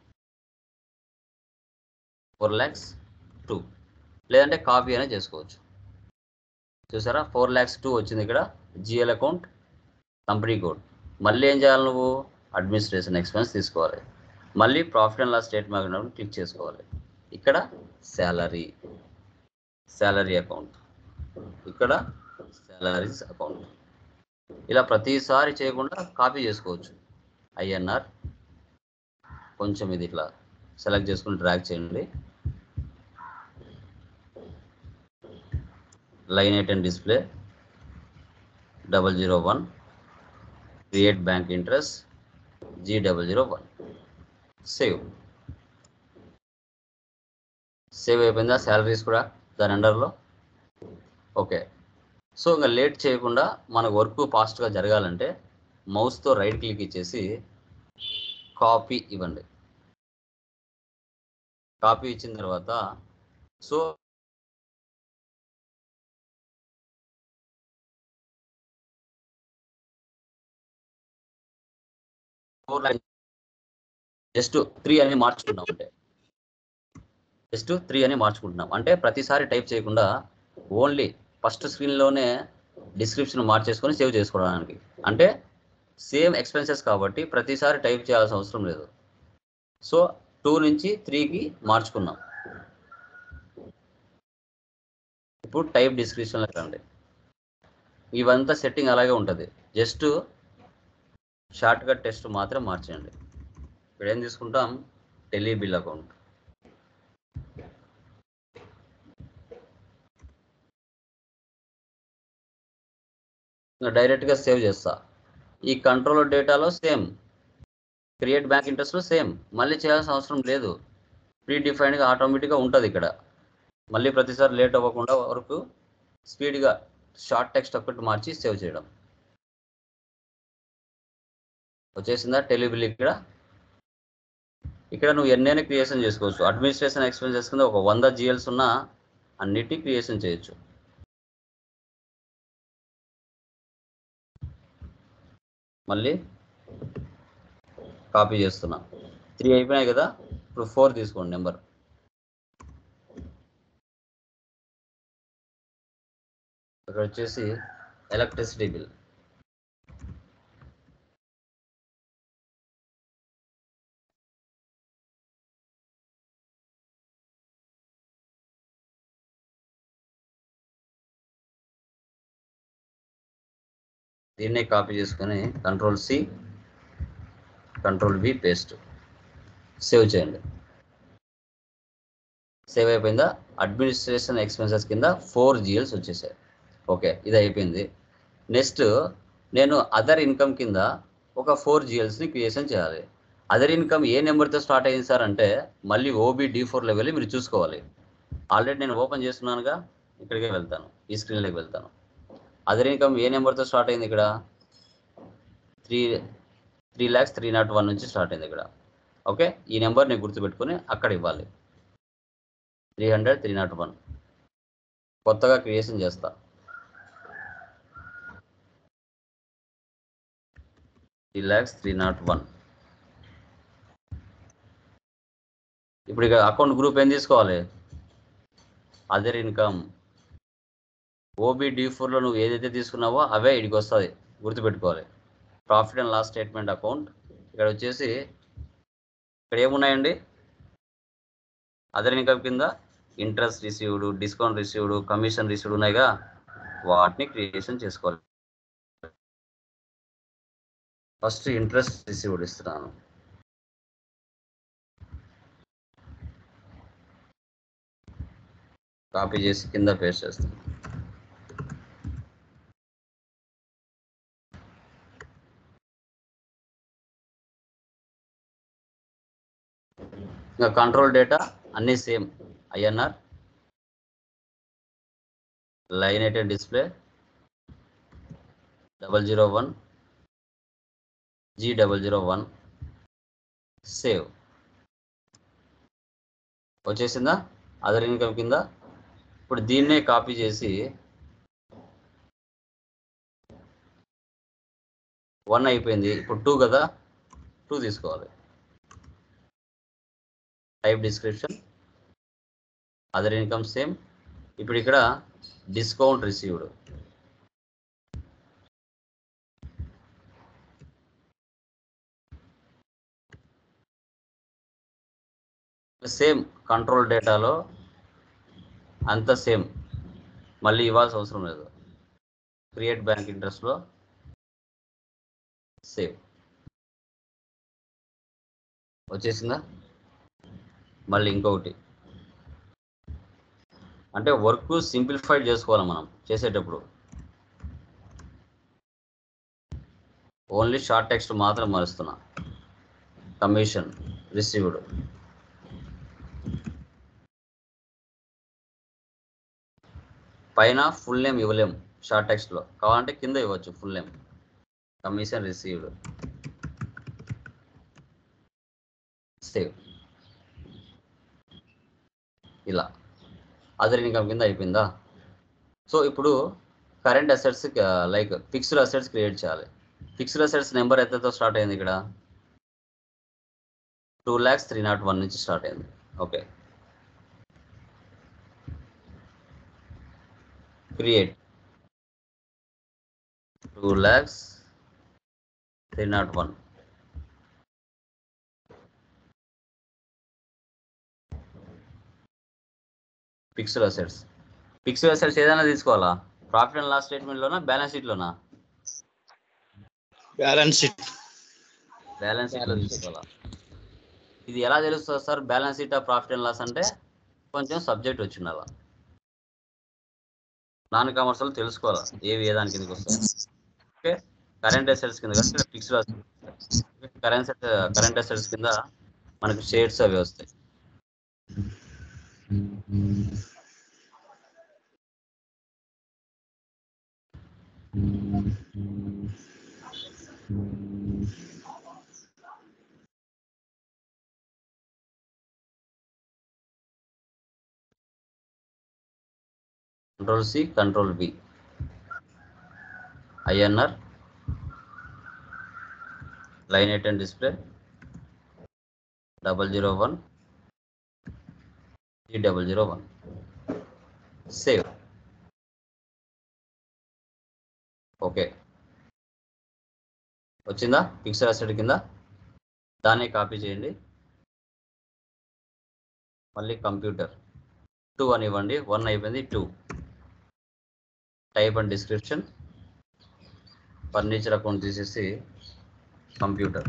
ఫోర్ ల్యాక్స్ టూ లేదంటే కాపీ అయినా చేసుకోవచ్చు చూసారా ఫోర్ ల్యాక్స్ టూ వచ్చింది ఇక్కడ జిఎల్ అకౌంట్ కంపెనీ కోడ్ మళ్ళీ ఏం చేయాలి నువ్వు అడ్మినిస్ట్రేషన్ ఎక్స్పెన్స్ తీసుకోవాలి మళ్ళీ profit and loss statement click చేసుకోవాలి ఇక్కడ శాలరీ శాలరీ అకౌంట్ ఇక్కడ శాలరీస్ అకౌంట్ ఇలా ప్రతిసారి చేయకుండా కాపీ చేసుకోవచ్చు ఐఎన్ఆర్ కొంచెం ఇది ఇట్లా సెలెక్ట్ చేసుకుని డ్రాగ్ చేయండి line item display double zero one create bank interest G double zero one save save అయిపోయిందా శాలరీస్ కూడా దాని అండర్లో ఓకే సో ఇంకా లేట్ చేయకుండా మన వర్క్ ఫాస్ట్గా జరగాలంటే మౌస్తో రైట్ క్లిక్ ఇచ్చేసి కాపీ ఇవ్వండి కాపీ ఇచ్చిన తర్వాత సో ఫోర్ జస్ట్ త్రీ అని మార్చుకుంటున్నాం అంటే జస్ట్ త్రీ అని మార్చుకుంటున్నాం అంటే ప్రతిసారి టైప్ చేయకుండా ఓన్లీ ఫస్ట్ స్క్రీన్లోనే డిస్క్రిప్షన్ మార్చేసుకొని సేవ్ చేసుకోవడానికి అంటే సేమ్ ఎక్స్పెన్సెస్ కాబట్టి ప్రతిసారి టైప్ చేయాల్సిన అవసరం లేదు సో టూ నుంచి త్రీకి మార్చుకున్నాం ఇప్పుడు టైప్ డిస్క్రిప్షన్లోకి రండి ఇవంతా సెట్టింగ్ అలాగే ఉంటుంది జస్ట్ షార్ట్ కట్ టెస్ట్ మాత్రం మార్చండి ఇక్కడ ఏం తీసుకుంటాం టెలీ బిల్ అకౌంట్ డైరెక్ట్గా సేవ్ చేస్తా ఈ కంట్రోల్ డేటాలో సేమ్ క్రియేట్ బ్యాంక్ ఇంట్రెస్ట్లో సేమ్ మళ్ళీ చేయాల్సిన అవసరం లేదు ప్రీ డిఫైన్డ్గా ఆటోమేటిక్గా ఉంటుంది ఇక్కడ మళ్ళీ ప్రతిసారి లేట్ అవ్వకుండా వరకు స్పీడ్గా షార్ట్ టెక్స్ట్ ఒక్కటి మార్చి సేవ్ చేయడం వచ్చేసిందా టెలిబిల్ ఇక్కడ ఇక్కడ నువ్వు ఎన్నైనా క్రియేషన్ చేసుకోవచ్చు అడ్మినిస్ట్రేషన్ ఎక్స్పెన్సెస్ కింద ఒక వంద జిఎల్స్ ఉన్న అన్నిటి క్రియేషన్ చేయొచ్చు మళ్ళీ కాపీ చేస్తున్నా త్రీ అయిపోయినాయి కదా ఇప్పుడు ఫోర్ తీసుకోండి నెంబర్ ఇక్కడ వచ్చేసి ఎలక్ట్రిసిటీ బిల్ దీన్నే కాపీ చేసుకొని control C control B paste save చేయండి సేవ్ అయిపోయిందా అడ్మినిస్ట్రేషన్ ఎక్స్పెన్సెస్ కింద ఫోర్ జిఎల్స్ వచ్చేసాయి ఓకే ఇది అయిపోయింది నెక్స్ట్ నేను అదర్ ఇన్కమ్ కింద ఒక ఫోర్ జిఎల్స్ని క్రియేషన్ చేయాలి అదర్ ఇన్కమ్ ఏ నెంబర్తో స్టార్ట్ అయింది సార్ అంటే మళ్ళీ ఓబీ డి ఫోర్లో వెళ్ళి మీరు చూసుకోవాలి ఆల్రెడీ నేను ఓపెన్ చేస్తున్నానుగా ఇక్కడికే వెళ్తాను ఈ స్క్రీన్లోకి వెళ్తాను అదర్ ఇన్కమ్ ఏ నెంబర్తో స్టార్ట్ అయింది ఇక్కడ three three lakhs three nought one నుంచి స్టార్ట్ అయింది ఇక్కడ ఓకే ఈ నెంబర్ని గుర్తుపెట్టుకొని అక్కడ ఇవ్వాలి three hundred three nought one కొత్తగా క్రియేషన్ చేస్తా three lakhs three nought one ఇప్పుడు ఇక అకౌంట్ గ్రూప్ ఏం తీసుకోవాలి అదర్ ఇన్కమ్ ఓబీ డి ఫోర్లో నువ్వు ఏదైతే తీసుకున్నావో అవే ఇడికి వస్తుంది గుర్తుపెట్టుకోవాలి profit and loss statement account ఇక్కడ వచ్చేసి ఇక్కడ ఏమున్నాయండి అదర్ ఇన్కమ్ కింద interest received discount received commission received ఉన్నాయిగా వాటిని క్రియేషన్ చేసుకోవాలి ఫస్ట్ ఇంట్రెస్ట్ రిసీవ్డ్ ఇస్తున్నాను కాపీ చేసి కింద పేస్ట్ చేస్తాను ఇంకా కంట్రోల్ డేటా అన్నీ సేమ్ ఐఎన్ఆర్ లైన్ అయితే display double zero one G double zero one save వచ్చేసిందా అదర్ ఇన్కమ్ కింద ఇప్పుడు దీన్నే కాపీ చేసి వన్ అయిపోయింది ఇప్పుడు టూ కదా టూ తీసుకోవాలి type description other income same ఇప్పుడు ఇక్కడ డిస్కౌంట్ రిసీవ్డ్ సేమ్ కంట్రోల్ డేటాలో అంత సేమ్ మళ్ళీ ఇవ్వాల్సిన అవసరం లేదు క్రియేట్ బ్యాంక్ ఇంట్రెస్ట్లో సేవ్ వచ్చేసిందా మళ్ళీ ఇంకొకటి అంటే వర్క్ సింప్లిఫైడ్ చేసుకోవాలి మనం చేసేటప్పుడు ఓన్లీ షార్ట్ టెక్స్ట్ మాత్రం మారుస్తున్నా కమిషన్ రిసీవ్డ్ పైన ఫుల్ నేమ్ ఇవ్వలేము షార్ట్ టెక్స్ట్లో కావాలంటే కింద ఇవ్వచ్చు full name commission received save ఇలా అదర్ ఇన్కమ్ కింద అయిపోయిందా సో ఇప్పుడు current assets like fixed assets create చేయాలి ఫిక్స్డ్ అసెట్స్ నెంబర్ ఎంతతో స్టార్ట్ అయింది ఇక్కడ two lakhs three nought one నుంచి స్టార్ట్ అయింది okay create two lakhs three nought one fixed assets fixed assets ఏదైనా తీసుకోవాలా ప్రాఫిట్ అండ్ లాస్ స్టేట్మెంట్లోనా బ్యాలెన్స్ షీట్లోనా బ్యాలెన్స్ షీట్ బ్యాలెన్స్ షీట్లో తీసుకోవాలా ఇది ఎలా తెలుస్తుంది sir balance sheet of profit and loss అంటే కొంచెం సబ్జెక్ట్ వచ్చి ఉండాలా నాన్ కామర్స్లో తెలుసుకోవాలా ఏవి ఏ దాని కిందకి వస్తాయి ఓకే కరెంట్ అసెట్స్ కింద కానీ ఫిక్స్డ్ కరెంట్ కరెంట్ అసెట్స్ కింద మనకు షేర్స్ అవి వస్తాయి control C control B INR line eight and display double zero one three double zero one save okay వచ్చిందా పిక్సెల్ అసెట్ కింద దాన్ని కాపీ చేయండి మళ్ళీ కంప్యూటర్ టూ అని ఇవ్వండి వన్ అయిపోయింది two type and description furniture account తీసేసి కంప్యూటర్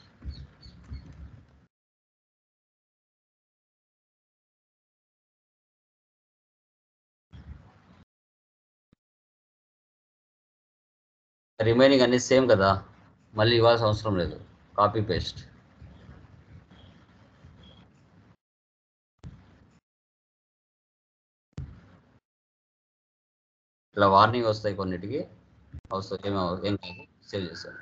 రిమైనింగ్ అన్ని సేమ్ కదా మళ్ళీ ఇవ్వాల్సిన అవసరం లేదు కాపీ పేస్ట్ ఇట్లా వార్నింగ్ వస్తాయి కొన్నిటికి అవసరం ఏం అవ- ఏం కాదు సేవ్ చేశాను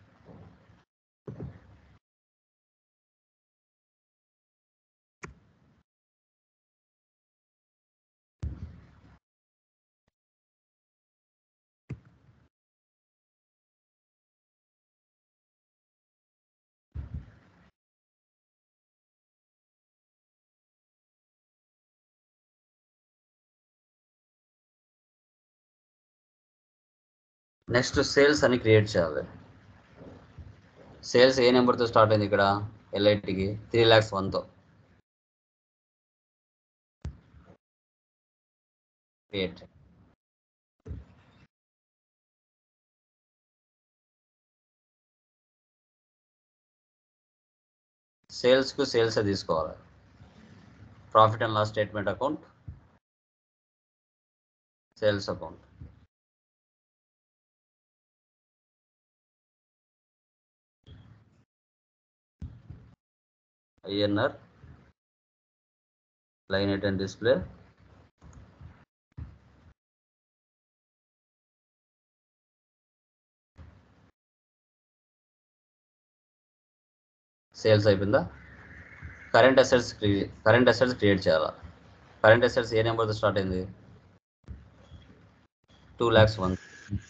నెక్స్ట్ సేల్స్ అని క్రియేట్ చేయాలి సేల్స్ ఏ నెంబర్తో స్టార్ట్ అయింది ఇక్కడ ఎల్ఐటికి త్రీ ల్యాక్స్ వన్తో క్రియేట్ సేల్స్కు సేల్స్ తీసుకోవాలి profit and loss statement account sales account INR line item display sales అయిపోయిందా current assets current assets create చేయాలా కరెంట్ అసెట్స్ ఏ నెంబర్తో స్టార్ట్ అయింది two lakhs one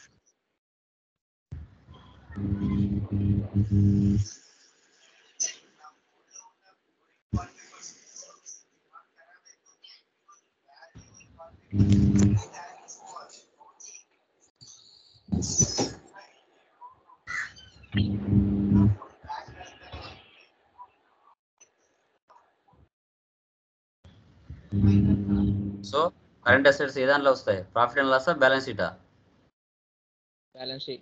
so current assets ఏ దాంట్లో వస్తాయి ప్రాఫిట్ అండ్ లాస్ బ్యాలెన్స్ షీటా బ్యాలెన్స్ షీట్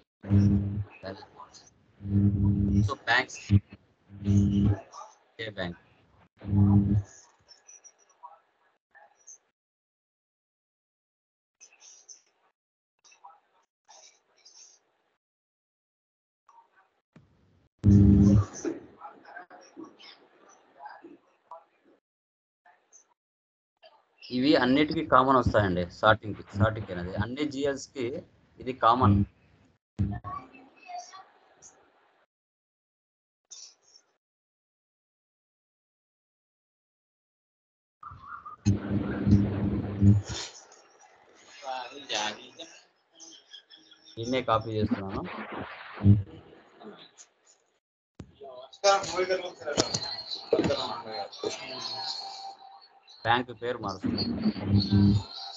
సో బ్యాంక్స్ ఏ బ్యాంక్ ఇవి అన్నిటికీ కామన్ వస్తాయండి స్టార్టింగ్ కి స్టార్టింగ్ అనేది అన్ని జిఎల్స్ కి ఇది కామన్ దీన్నే కాపీ చేస్తున్నాను బ్యాంక్ పేరు మారుస్తున్నాను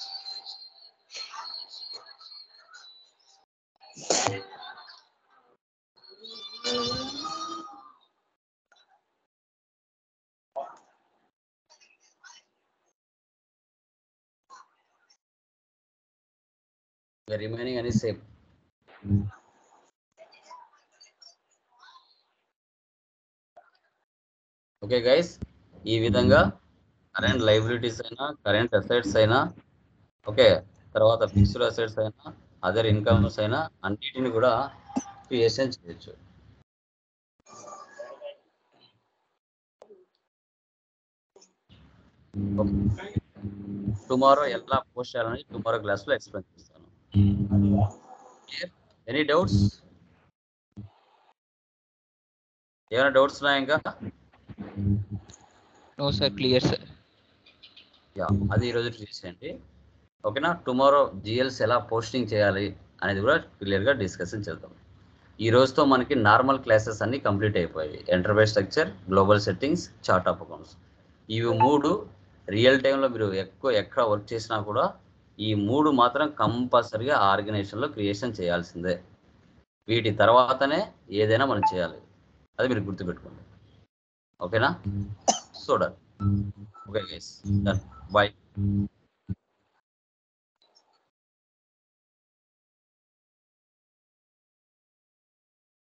రిమైనింగ్ అని సేమ్ ఓకే గైస్ ఈ విధంగా కరెంట్ లైబిలిటీస్ అయినా కరెంట్ అసెట్స్ అయినా ఓకే తర్వాత ఫిక్స్డ్ అసెట్స్ అయినా అదర్ ఇన్కమ్స్ అయినా అన్నిటిని కూడా క్రియేషన్ చేయొచ్చు టుమారో ఎలా పోస్ట్ చేయాలని టుమారో క్లాస్లో ఎక్స్ప్లెయిన్ చేస్తాను ఎనీ డౌట్స్ ఏమైనా డౌట్స్ ఉన్నాయా ఇంకా no sir clear sir yeah అది ఈరోజు చేసేయండి ఓకేనా టుమారో జిఎల్స్ ఎలా పోస్టింగ్ చేయాలి అనేది కూడా క్లియర్గా డిస్కషన్ చేద్దాం ఈ రోజుతో మనకి నార్మల్ క్లాసెస్ అన్ని కంప్లీట్ అయిపోయాయి enterprise structure global settings chart of accounts ఇవి మూడు రియల్ టైంలో మీరు ఎక్కువ ఎక్కడ వర్క్ చేసినా కూడా ఈ మూడు మాత్రం కంపల్సరిగా ఆర్గనైజేషన్లో క్రియేషన్ చేయాల్సిందే వీటి తర్వాతనే ఏదైనా మనం చేయాలి అది మీరు గుర్తుపెట్టుకోండి ఓకేనా చూడాలి ఓకే గైస్ డన్ బాయ్